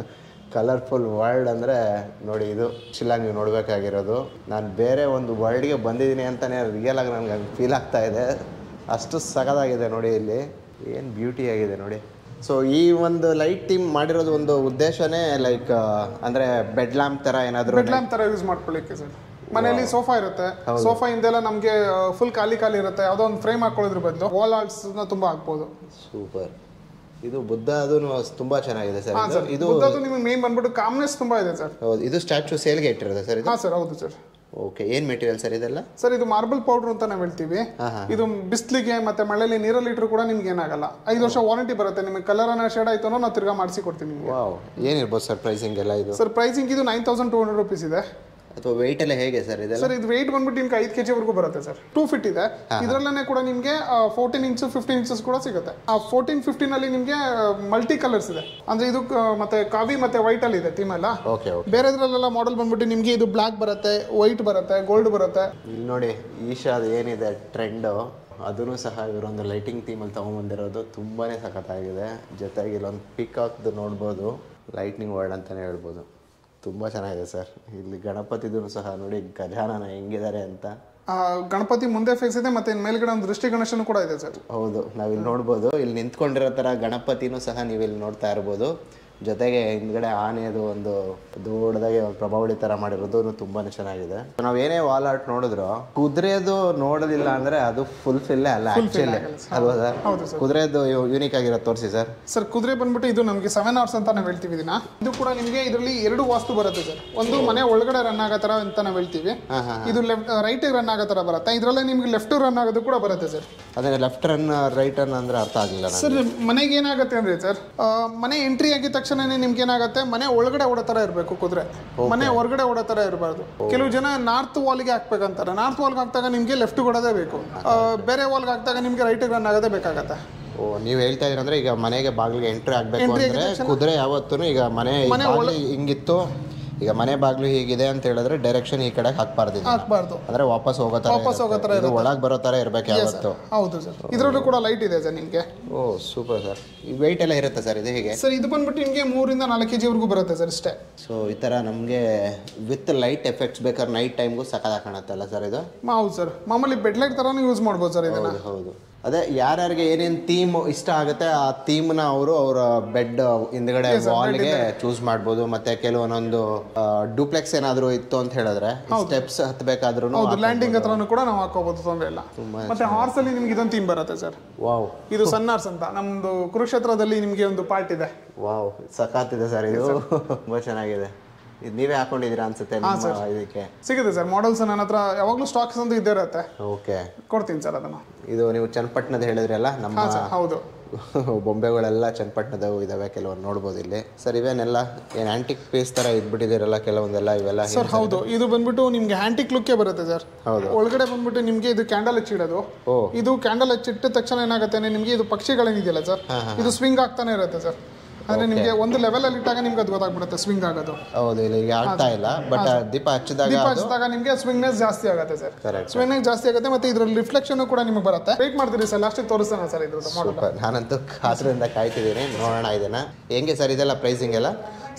ಕಲರ್ಫುಲ್ ವರ್ಲ್ಡ್ ಅಂದರೆ ನೋಡಿ ಇದು ಶಿಲಾಂಗ್ ನೀವು ನೋಡಬೇಕಾಗಿರೋದು ನಾನು ಬೇರೆ ಒಂದು ವರ್ಲ್ಡ್ಗೆ ಬಂದಿದ್ದೀನಿ ಅಂತಲೇ ರಿಯಲ್ ಆಗಿ ನನಗೆ ಫೀಲ್ ಆಗ್ತಾ ಇದೆ ಅಷ್ಟು ಸಖತ್ತಾಗಿದೆ ನೋಡಿ ಇಲ್ಲಿ ಏನು ಬ್ಯೂಟಿ ಆಗಿದೆ ನೋಡಿ ಸೊ ಈ ಒಂದು ಲೈಟ್ ಟೀಮ್ ಮಾಡಿರೋದು ಒಂದು ಉದ್ದೇಶನೇ ಲೈಕ್ ಅಂದರೆ ಬೆಡ್ ಲ್ಯಾಂಪ್ ಥರ ಏನಾದರೂ ಬೆಡ್ ಲ್ಯಾಂಪ್ ತರ ಯೂಸ್ ಮಾಡ್ಕೊಳ್ಳಿಕ್ಕೆ ಸರ್ ಮನೆಯಲ್ಲಿ ಸೋಫಾ ಇರುತ್ತೆ ಸೋಫಾ ಹಿಂದೆಲ್ಲ ನಮಗೆ ಫುಲ್ ಖಾಲಿ ಖಾಲಿ ಇರುತ್ತೆ ಯಾವುದೋ ಒಂದು ಫ್ರೇಮ್ ಹಾಕೊಳ್ಳೋದ್ರ ಬದಲು ವಾಲ್ ಆರ್ಟ್ಸ್ ತುಂಬಾ ಹಾಕ್ಬೋದು ಸೂಪರ್ ಇದು ಬುದ್ಧ ಅದು ತುಂಬ ಚೆನ್ನಾಗಿದೆ ಸರ್ ಹಾ ಇದು ಸರ್ ಇದು ಬುದ್ಧದ್ದು ನಿಮಗೆ ಮೇನ್ ಬಂದ್ಬಿಟ್ಟು ಕಾಮ್ನೆಸ್ ತುಂಬಾ ಇದೆ ಸರ್ ಹೌದು ಇದು ಸ್ಟ್ಯಾಚು ಸೇಲ್ಗೆ ಇಟ್ಟಿರೋದು ಸರ್ ಇದು ಹಾ ಸರ್ ಹೌದು ಸರ್ ಓಕೆ ಏನು ಮೆಟೀರಿಯಲ್ ಸರ್ ಇದೆಲ್ಲ ಸರ್ ಇದು ಮಾರ್ಬಲ್ ಪೌಡರ್ ಅಂತ ನಾವು ಹೇಳ್ತೀವಿ ಹಾ, ಹಾ. ಇದು ಬಿಸ್ಲಿಗೆ ಮತ್ತೆ ಮಳೆಯಲ್ಲಿ ನೀರಲ್ಲಿ ಇಟ್ಟರು ಕೂಡ ನಿಮ್ಗೆ ಏನಾಗಲ್ಲ ಐದು ವರ್ಷ ವಾರಂಟಿ ಬರುತ್ತೆ ನಿಮಗೆ ಕಲರ್ ಅನ್ನ ಶೇಡ್ ಆಯ್ತು ಅನ್ನೋ ನಾವು ತಿರ್ಗಾ ಮಾಡಿಸಿ ಕೊಡ್ತೀವಿ ನಿಮಗೆ ವಾವ್ ಏನಿರ್ಬೋದು ಸರ್ ಪ್ರೈಸಿಂಗ್ ಎಲ್ಲ ಇದು ಸರ್ ಪ್ರೈಸಿಂಗ್ ಇದು nine thousand two hundred rupees ಇದೆ ಅಥವಾ ವೆಯ್ಟ್ ಎಲ್ಲ ಹೇಗೆ ಸರ್ ಇದೆಲ್ಲ ಸರ್ ಇದು ವೆಯ್ಟ್ ಬಂದ್ಬಿಟ್ಟು ನಿಮ್ಗೆ ಐದು ಕೆಜಿ ವರೆಗೂ ಬರುತ್ತೆ ಸರ್ ಟೂ ಫಿಟ್ ಇದೆ ಇದರಲ್ಲೇ ಕೂಡ ನಿಮಗೆ ಫೋರ್ಟೀನ್ ಇಂಚು ಫಿಫ್ಟೀನ್ ಇಂಚಸ್ ಕೂಡ ಸಿಗುತ್ತೆ ಆ ಫೋರ್ಟೀನ್ ಫಿಫ್ಟೀನ್ ಅಲ್ಲಿ ನಿಮಗೆ ಮಲ್ಟಿ ಕಲರ್ಸ್ ಇದೆ ಅಂದ್ರೆ ಇದು ಆ, ಮತ್ತೆ ಕಾವಿ ಮತ್ತೆ ವೈಟ್ ಅಲ್ಲಿ ಇದೆ ಥೀಮ್ ಎಲ್ಲ ಓಕೆ ಓಕೆ ಬೇರೆದ್ರಲ್ಲೆಲ್ಲ ಮಾಡೆಲ್ ಬಂದ್ಬಿಟ್ಟು ನಿಮಗೆ ಇದು ಬ್ಲಾಕ್ ಬರುತ್ತೆ ವೈಟ್ ಬರುತ್ತೆ ಗೋಲ್ಡ್ ಬರುತ್ತೆ ಇಲ್ಲಿ ನೋಡಿ ಈಶಾದ್ ಏನಿದೆ ಟ್ರೆಂಡು ಅದನ್ನು ಸಹ ಇವರೊಂದು ಲೈಟಿಂಗ್ ಥೀಮಲ್ಲಿ ತೊಗೊಂಬಂದಿರೋದು ತುಂಬಾ ಸಖತ್ತಾಗಿದೆ ಜೊತೆಗೆ ಇಲ್ಲೊಂದು ಪಿಕಾಕ್ದು ನೋಡ್ಬೋದು ಲೈಟ್ನಿಂಗ್ ವರ್ಲ್ಡ್ ಅಂತಲೇ ಹೇಳ್ಬೋದು ತುಂಬ ಚೆನ್ನಾಗಿದೆ ಸರ್ ಇಲ್ಲಿ ಗಣಪತಿದು ಸಹ ನೋಡಿ ಗಜಾನನ ಹೆಂಗಿದ್ದಾರೆ ಅಂತ ಆ, ಗಣಪತಿ ಮುಂದೆ ಫೇಸ್ ಇದೆ ಮತ್ತೆ ಇನ್ ಮೇಲ್ಗಡೆ ಒಂದು ದೃಷ್ಟಿ ಗಣೇಶನು ಕೂಡ ಇದೆ ಸರ್ ಹೌದು ನಾವಿಲ್ಲಿ ನೋಡ್ಬೋದು ಇಲ್ಲಿ ನಿಂತ್ಕೊಂಡಿರೋ ಥರ ಗಣಪತಿನೂ ಸಹ ನೀವು ಇಲ್ಲಿ ನೋಡ್ತಾ ಇರ್ಬೋದು ಜೊತೆಗೆ ಹಿಂದ್ಗಡೆ ಆನೆದು ಒಂದು ದೊಡ್ಡದಾಗಿ ಒಂದು ಪ್ರಭಾವಳಿ ಥರ ಮಾಡಿರೋದು ತುಂಬಾ ಚೆನ್ನಾಗಿದೆ ನಾವು ಏನೇ ವಾಲ್ ಆರ್ಟ್ ನೋಡಿದ್ರು ಕುದುರೆದು ನೋಡೋದಿಲ್ಲ ಅಂದ್ರೆ ಅದು ಫುಲ್ ಫಿಲ್ಲೇ ಅಲ್ಲ ಆಕ್ಚುಲಿ ಅಲ್ವಾ ಸರ್ ಹೌದು ಸರ್ ಕುದುರೆದು ಯೂನಿಕ್ ಆಗಿರೋದು ತೋರಿಸಿ ಸರ್ ಸರ್ ಕುದುರೆ ಬಂದ್ಬಿಟ್ಟು ಇದು ನಮಗೆ ಸೆವೆನ್ ಅವರ್ಸ್ ಅಂತ ನಾವು ಹೇಳ್ತೀವಿ ಇದನ್ನ ಇದು ಕೂಡ ನಿಮಗೆ ಇದರಲ್ಲಿ ಎರಡು ವಾಸ್ತು ಬರುತ್ತೆ ಸರ್ ಒಂದು ಮನೆ ಒಳಗಡೆ ರನ್ ಆಗೋ ಥರ ಅಂತ ನಾವು ಹೇಳ್ತೀವಿ ಹಾಂ ಹಾಂ ಇದು ಲೆಫ್ಟ್ ರೈಟ್ ರನ್ ಆಗೋ ಥರ ಬರುತ್ತೆ ಇದರಲ್ಲೇ ನಿಮ್ಗೆ ಲೆಫ್ಟ್ ರನ್ ಆಗೋದು ಕೂಡ ಬರುತ್ತೆ ಸರ್ ಅದೇ ಲೆಫ್ಟ್ ರನ್ ರೈಟ್ ರನ್ ಅಂದ್ರೆ ಅರ್ಥ ಆಗಲಿಲ್ಲ ನನಗೆ ಸರ್ ಮನೆಗೆ ಏನಾಗುತ್ತೆ ಅಂದ್ರೆ ಸರ್ ಆ, ಮನೆ ಎಂಟ್ರಿ ಆಗಿದ ತಕ್ಷಣನೇ ನಿಮ್ಗೆ ಏನಾಗುತ್ತೆ ಮನೆ ಒಳಗಡೆ ಓಡೋ ಥರ ಇರಬೇಕು ಕುದುರೆ ಮನೆ ಹೊರಗಡೆ ಓಡೋ ಥರ ಇರಬಾರ್ದು ಕೆಲವು ಜನ ನಾರ್ತ್ ವಾಲ್ಗೆ ಹಾಕ್ಬೇಕಂತಾರೆ ನಾರ್ತ್ ವಾಲ್ಗೆ ಹಾಕ್ದಾಗ ನಿಮಗೆ ಲೆಫ್ಟ್ ಕೊಡೋದೇ ಬೇಕು ಆ, ಬೇರೆ ವಾಲ್ಗೆ ಹಾಕ್ದಾಗ ನಿಮಗೆ ರೈಟ್ ರನ್ ಆಗೋದೇ ಬೇಕಾಗತ್ತೆ ಓ ನೀವು ಹೇಳ್ತಾ ಇದ್ದೀರ ಅಂದ್ರೆ ಈಗ ಮನೆಗೆ ಬಾಗಿಲಿಗೆ ಎಂಟ್ರಿ ಆಗಬೇಕು ಅಂದ್ರೆ ಕುದುರೆ ಯಾವತ್ತೂ ಈಗ ಮನೆ ಬಾಗಿಲು ಹಿಂಗಿತ್ತು ಈಗ ಮನೆ ಬಾಗಿಲು ಹೀಗಿದೆ ಅಂತ ಹೇಳಿದ್ರೆ ಡೈರೆಕ್ಷನ್ ಈ ಕಡೆ ಹಾಕ್ಬಾರ್ದು ಇದನ್ನ. ಹಾಕ್ಬಾರ್ದು ಅಂದ್ರೆ ವಾಪಸ್ ಹೋಗೋ ತರ ವಾಪಸ್ ಹೋಗೋ ಥರ ಇದು ಒಳಗೆ ಬರೋ ತರ ಇರ್ಬೇಕು ಯಾವತ್ತು ಹೌದು ಸರ್ ಇದರಲ್ಲೂ ಕೂಡ ಲೈಟ್ ಇದೆ ಸರ್ ನಿಮಗೆ ಓ ಸೂಪರ್ ಸರ್ ಈ ವೆಯ್ಟ್ ಎಲ್ಲ ಇರುತ್ತೆ ಸರ್ ಇದು ಹೇಗೆ ಸರ್ ಇದು ಬಂದ್ಬಿಟ್ಟು ನಿಮಗೆ ಮೂರಿಂದ ನಾಲ್ಕು ಕೆ ಜಿವರೆಗೂ ಬರುತ್ತೆ ಸರ್ ಇಷ್ಟೇ ಸೊ ಈ ಥರ ನಮಗೆ ವಿತ್ ಲೈಟ್ ಎಫೆಕ್ಟ್ಸ್ ಬೇಕಾದ್ರೆ ನೈಟ್ ಟೈಮ್ಗೂ ಸಖತ್ ಕಾಣುತ್ತಲ್ಲ ಸರ್ ಇದು ಮಾ- ಹೌದು ಸರ್ ಮಾಮೂಲಿ ಬೆಡ್ ಲೈಟ್ ಥರನೂ ಯೂಸ್ ಮಾಡ್ಬೋದು ಸರ್ ಇದನ್ನ ಹೌದು ಹೌದು ಅದೇ ಯಾರ್ಯಾರಿಗೆ ಏನೇನು ಥೀಮ್ ಇಷ್ಟ ಆಗುತ್ತೆ ಆ ಥೀಮ್ನ ಅವರು ಅವರ ಬೆಡ್ ಹಿಂದ್ಗಡೆ ವಾಲ್ಗೆ ಚೂಸ್ ಮಾಡ್ಬೋದು ಮತ್ತೆ ಕೆಲವೊಂದೊಂದು ಡೂಪ್ಲೆಕ್ಸ್ ಏನಾದರೂ ಇತ್ತು ಅಂತ ಹೇಳಿದ್ರೆ ಸ್ಟೆಪ್ಸ್ ಹತ್ಬೇಕಾದ್ರೂ ಹೌದು ಲ್ಯಾಂಡಿಂಗ್ ಹತ್ರನೂ ಕೂಡ ನಾವು ಹಾಕೋಬಹುದು ತೊಂದರೆ ಇಲ್ಲ ಮತ್ತೆ ಹಾರ್ಸ್ ಅಲ್ಲಿ ನಿಮ್ಗೆ ಇದೊಂದು ಥೀಮ್ ಬರುತ್ತೆ ಸರ್ ವಾವ್ ಇದು ಸಣ್ಣ ಹಾರ್ಸ್ ಅಂತ ನಮ್ದು ಕುರುಕ್ಷೇತ್ರದಲ್ಲಿ ನಿಮಗೆ ಒಂದು ಪಾರ್ಟ್ ಇದೆ ವಾವ್ ಸಖತ್ತಿದೆ ಸರ್ ಇದು ತುಂಬ ಚೆನ್ನಾಗಿದೆ ಇದು ನೀವೇ ಹಾಕೊಂಡಿದ್ದೀರಾ ಅನ್ಸುತ್ತೆ ನಿಮ್ಮ ಇದಕ್ಕೆ ಸಿಗುತ್ತೆ ಸರ್ ಮಾಡೆಲ್ಸ್ ನನ್ನ ಹತ್ರ ಯಾವಾಗಲೂ ಸ್ಟಾಕ್ಸ್ ಅಂತ ಇದ್ದೇ ಇರುತ್ತೆ ಓಕೆ ಕೊಡ್ತೀನಿ ಸರ್ ಅದನ್ನು ಇದು ನೀವು ಚನ್ನಪಟ್ಟಣದ ಹೇಳಿದ್ರಲ್ಲ ನಮ್ಮ ಹಾಂ ಸರ್ ಹೌದು ಬೊಂಬೆಗಳೆಲ್ಲ ಚನ್ನಪಟ್ಟಣದವು ಇದಾವೆ ಕೆಲವೊಂದು ನೋಡ್ಬೋದು ಇಲ್ಲಿ ಸರ್ ಇವೇನೆಲ್ಲ ಏನು ಆಂಟಿಕ್ ಪೀಸ್ ಥರ ಇದ್ಬಿಟ್ಟಿದ್ದೀರಲ್ಲ ಕೆಲವೊಂದೆಲ್ಲ ಇವೆಲ್ಲ ಸರ್ ಹೌದು ಇದು ಬಂದ್ಬಿಟ್ಟು ನಿಮ್ಗೆ ಹ್ಯಾಂಟಿಕ್ ಲುಕ್ಕೇ ಬರುತ್ತೆ ಸರ್ ಹೌದು. ಒಳಗಡೆ ಬಂದ್ಬಿಟ್ಟು ನಿಮ್ಗೆ ಇದು ಕ್ಯಾಂಡಲ್ ಹಚ್ಚಿಡೋದು ಓ. ಇದು ಕ್ಯಾಂಡಲ್ ಹಚ್ಚಿಟ್ಟ ತಕ್ಷಣ ಏನಾಗುತ್ತೆ ಅಂದ್ರೆ ನಿಮ್ಗೆ ಇದು ಪಕ್ಷಿಗಳೇನಿದೆಯಲ್ಲ ಸರ್ ಇದು ಸ್ವಿಂಗ್ ಆಗ್ತಾನೆ ಇರುತ್ತೆ ಸರ್ ಅಂದ್ರೆ ನಿಮ್ಗೆ ಒಂದು ಲೆವೆಲ್ ಅಲ್ಲಿ ಇಟ್ಟಾಗ ನಿಮ್ಗೆ ಅದು ಗೊತ್ತಾಗ್ಬಿಡುತ್ತೆ ಸ್ವಿಂಗ್ ಆಗೋದು ಹೌದು ಇಲ್ಲಿ ಈಗ ಆಗ್ತಾ ಇಲ್ಲ ಬಟ್ ದೀಪ ಹಚ್ಚಿದಾಗ ದೀಪ ಅದು ಹಚ್ಚಿದಾಗ ನಿಮ್ಗೆ ಸ್ವಿಂಗ್ನೆಸ್ ಜಾಸ್ತಿ ಆಗುತ್ತೆ ಸರ್ ಕರೆಕ್ಟ್ ಸ್ವಿಂಗ್ನೆಸ್ ಜಾಸ್ತಿ ಆಗುತ್ತೆ ಮತ್ತೆ ಇದ್ರಲ್ಲಿ ರಿಫ್ಲೆಕ್ಷನ್ ಕೂಡ ನಿಮಗೆ ಬರುತ್ತೆ ವೇಟ್ ಮಾಡ್ತೀರಿ ಸರ್ ಲಾಸ್ಟಿಗೆ ತೋರಿಸ್ತಾನೆ ಸರ್ ಇದ್ರದ್ದು ಮಾಡಲ್ ಸೂಪರ್ ನಾನಂತೂ ಕಾತರದಿಂದ ಕಾಯ್ತಿದ್ದೀನಿ ನೋಡೋಣ ಇದನ್ನ ಹೆಂಗೆ ಸರ್ ಇದೆಲ್ಲ ಪ್ರೈಸಿಂಗ್ ಎಲ್ಲ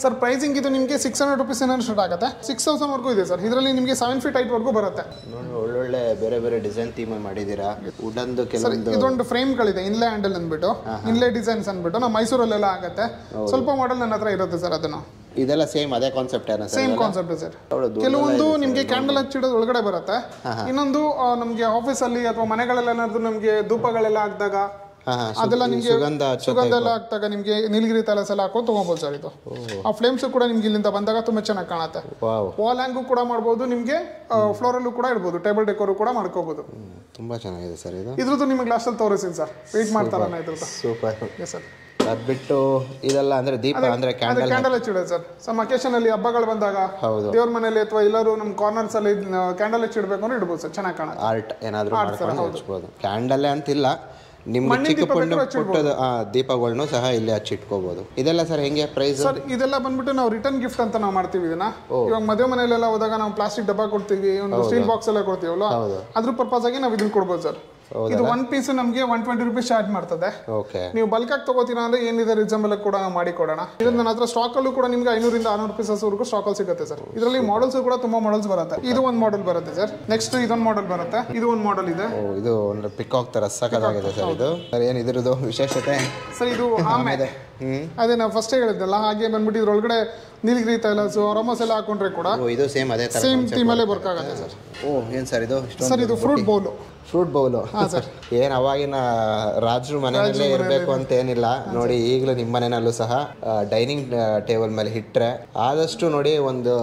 ಸರ್ ಪ್ರೈಸಿಂಗ್ ಇದು ನಿಮಗೆ ಸಿಕ್ಸ್ ಹಂಡ್ರೆಡ್ ರುಪೀಸ್ ಏನಾದ್ರು ಸ್ಟಾರ್ಟ್ ಆಗುತ್ತೆ ಸಿಕ್ಸ್ ತೌಸಂಡ್ ವರ್ಗೂ ಇದೆ ಸರ್ ಇದರಲ್ಲಿ ನಿಮಗೆ ಸೆವೆನ್ ಫೀಟ್ ಹೈಟ್ ವರ್ಗೂ ಬರುತ್ತೆ ನೋಡಿ ಒಳ್ಳೊಳ್ಳೆ ಬೇರೆ ಬೇರೆ ಡಿಸೈನ್ ಥೀಮ್ ಮಾಡಿದ್ದೀರಾ ವುಡನ್ದು ಸರ್ ಕೆಲವೊಂದು ಇದೊಂದು ಫ್ರೇಮ್ಗಳಿದೆ ಇನ್ಲೇ ಹ್ಯಾಂಡಲ್ ಅಂದ್ಬಿಟ್ಟು ಇನ್ಲೇ ಡಿಸೈನ್ಸ್ ಅಂದ್ಬಿಟ್ಟು ನಾವು ಮೈಸೂರಲ್ಲೆಲ್ಲ ಆಗುತ್ತೆ ಸ್ವಲ್ಪ ಮಾಡೆಲ್ ನನ್ನ ಹತ್ರ ಇರುತ್ತೆ ಸರ್ ಅದನ್ನು ಇದೆಲ್ಲ ಸೇಮ್ ಅದೇ ಕಾನ್ಸೆಪ್ಟ್ ಏನೋ ಸರ್ ಸೇಮ್ ಕಾನ್ಸೆಪ್ಟ್ ಸರ್ ಹೌದು, ಕೆಲವೊಂದು ನಿಮಗೆ ಕ್ಯಾಂಡಲ್ ಹಚ್ಚಿಡೋದು ಒಳಗಡೆ ಬರುತ್ತೆ ಇನ್ನೊಂದು ಆ, ನಮ್ಗೆ ಆಫೀಸಲ್ಲಿ ಅಥವಾ ಮನೆಗಳೆಲ್ಲ ಏನಾದ್ರು ನಮಗೆ ಧೂಪಗಳೆಲ್ಲ ಹಾಕಿದಾಗ ಹಾ ಹಾ ಅದೆಲ್ಲ ನಿಮಗೆ ಸುಗಂಧ ಹಚ್ಚೋ ಸುಗಂಧ ಎಲ್ಲ ಹಾಕ್ದಾಗ ನಿಮಗೆ ನೀಲಗಿರಿ ತಲಸ್ ಎಲ್ಲ ಹಾಕೊಂಡು ತೊಗೊಬೋದು ಸರ್ ಇದು ಆ ಫ್ಲೇಮ್ಸ್ ಕೂಡ ನಿಮ್ಗೆ ಇಲ್ಲಿಂದ ಬಂದಾಗ ತುಂಬಾ ಚೆನ್ನಾಗಿ ಕಾಣುತ್ತೆ ವಾವ್ ವಾಲ್ ಹ್ಯಾಂಗು ಕೂಡ ಮಾಡ್ಬೋದು ನಿಮಗೆ ಫ್ಲೋರಲ್ಲೂ ಕೂಡ ಇಡ್ಬೋದು ಟೇಬಲ್ ಡೆಕೋರು ಕೂಡ ಮಾಡ್ಕೋಬೋದು ತುಂಬಾ ಚೆನ್ನಾಗಿದೆ ಸರ್ ಇದು ಇದ್ರದ್ದು ನಿಮಗೆ ಲಾಸ್ಟಲ್ಲಿ ತೋರಿಸ್ತೀನಿ ಸರ್ ವೆಯ್ಟ್ ಮಾಡ್ತಾರಣ್ಣ ಇದ್ರದ್ದು ಸೂಪರ್ ಎಸ್ ಸರ್ ಅದ್ ಬಿಟ್ಟು ಇದೆಲ್ಲ ಅಂದ್ರೆ ದೀಪ ಅಂದ್ರೆ ಅದೇ ಕ್ಯಾಂಡಲ್ ಕ್ಯಾಂಡಲ್ ಹಚ್ಚಿಡೋದು ಸರ್ ಸಮ್ ಅಕೇಶನ್ ಅಲ್ಲಿ ಹಬ್ಬಗಳು ಬಂದಾಗ ಹೌದು. ದೇವ್ರ ಮನೇಲಿ ಅಥವಾ ಎಲ್ಲರೂ ನಮ್ಮ ಕಾರ್ನರ್ಸ್ ಅಲ್ಲಿ ಕ್ಯಾಂಡಲ್ ಹಚ್ಚಿಡ್ಬೇಕು ಅಂದ್ರೆ ಇಡ್ಬೋದು ಸರ್ ಚೆನ್ನಾಗಿ ಕಾಣುತ್ತೆ ಆರ್ಟ್ ಏನಾದರೂ ಮಾಡ್ಕೊಂಡು ಹಚ್ಬೋದು ಕ್ಯಾಂಡಲ್ಲೇ ಅಂತಿಲ್ಲ ನಿಮ್ಗೆ ಮಣ್ಣಿನ ಚಿಕ್ಕ ದೀಪ ಪುಣ್ಣ ಬೇಕಾದ್ರೂ ಪುಟ್ಟದ ಆ, ದೀಪಗಳ್ನು ಸಹ ಇಲ್ಲಿ ಹಚ್ಚಿಟ್ಕೋಬಹುದು ಇದೆಲ್ಲ ಸರ್ ಹೆಂಗೆ ಪ್ರೈಸ್ ಸರ್ ಇದೆಲ್ಲ ಬಂದ್ಬಿಟ್ಟು ನಾವು ರಿಟರ್ನ್ ಗಿಫ್ಟ್ ಅಂತ ನಾವು ಮಾಡ್ತೀವಿ ಇದನ್ನ ಇವಾಗ ಮದುವೆ ಮನೆಯಲ್ಲೆಲ್ಲ ಹೋದಾಗ ನಾವು ಪ್ಲಾಸ್ಟಿಕ್ ಡಬ್ಬ ಕೊಡ್ತೀವಿ ಒಂದು ಸ್ಟೀಲ್ ಬಾಕ್ಸ್ ಎಲ್ಲ ಕೊಡ್ತೀವಲ್ಲ ಹೌದು. ಅದ್ರ ಪರ್ಪಸ್ ಆಗಿ ನಾವು ಇದನ್ನ ಕೊಡ್ಬೋದು ಸರ್ ಇದು ಒನ್ ಪೀಸ್ ನಮಗೆ ಒನ್ ಟ್ವೆಂಟಿ ರುಪೀಸ್ ಚಾರ್ಜ್ ಮಾಡ್ತದೆ ಓಕೆ ನೀವು ಬಲ್ಕ್ ಆಗಿ ತಗೋತೀರಾ ಅಂದ್ರೆ ಏನಿದೆ ರೀಸನಬಲ್ ಕೂಡ ನಾವು ಮಾಡಿ ಕೊಡೋಣ ಇದು ನನ್ನ ಹತ್ರ ಸ್ಟಾಕ್ ಅಲ್ಲೂ ಕೂಡ ನಿಮ್ಗೆ ಐನೂರಿಂದ ಆರ್ನೂರು ಪೀಸಸ್ ವರೆಗೂ ಸ್ಟಾಕ್ ಅಲ್ಲಿ ಸಿಗುತ್ತೆ ಸರ್ ಇದರಲ್ಲಿ ಮಾಡಲ್ಸ್ ಕೂಡ ತುಂಬಾ ಮಾಡಲ್ಸ್ ಬರುತ್ತೆ ಇದು ಒಂದು ಮಾಡೆಲ್ ಬರುತ್ತೆ ಸರ್ ನೆಕ್ಸ್ಟ್ ಇದೊಂದು ಮಾಡೆಲ್ ಬರುತ್ತೆ ಇದು ಒಂದು ಮಾಡೆಲ್ ಇದೆ ಓ ಇದು ಒಂದು ಪಿಕಾಕ್ ತರ ಸಖತ್ತಾಗಿದೆ ಸರ್ ಇದು ಸರ್ ಏನು ಇದ್ರದ್ದು ವಿಶೇಷತೆ ಸರ್ ಇದು ಆಮೆ ಹ್ಮ್ ಅದೇ ನಾವು ಫಸ್ಟೇ ಹೇಳಿದ್ದಲ್ಲ ಹಾಗೆ ಬಂದ್ಬಿಟ್ಟು ಇದ್ರೊಳಗಡೆ ನೀಲಗಿರಿ ತೈಲಸ್ ಅರೋಮಸ್ ಎಲ್ಲ ಹಾಕೊಂಡ್ರೆ ಕೂಡ ಓ ಇದು ಸೇಮ್ ಅದೇ ತರ ಸೇಮ್ ಟೀಮಲ್ಲೇ ವರ್ಕ್ ಆಗುತ್ತೆ ಸರ್ ಓ ಏನು ಸರ್ ಇದು ಸರ್ ಇದು ಫ್ರೂಟ್ ಬೌಲು ಫ್ರೂಟ್ ಬೌಲು ಹಾಂ ಸರ್ ಏನ್ ಅವಾಗಿನ ರಾಜರು ಮನೆಯಲ್ಲೇ ಇರಬೇಕು ಅಂತ ಏನಿಲ್ಲ ನೋಡಿ ಈಗಲೂ ನಿಮ್ಮ ಮನೆಯಲ್ಲೂ ಸಹ ಡೈನಿಂಗ್ ಟೇಬಲ್ ಮೇಲೆ ಇಟ್ಟರೆ ಆದಷ್ಟು ನೋಡಿ ಒಂದು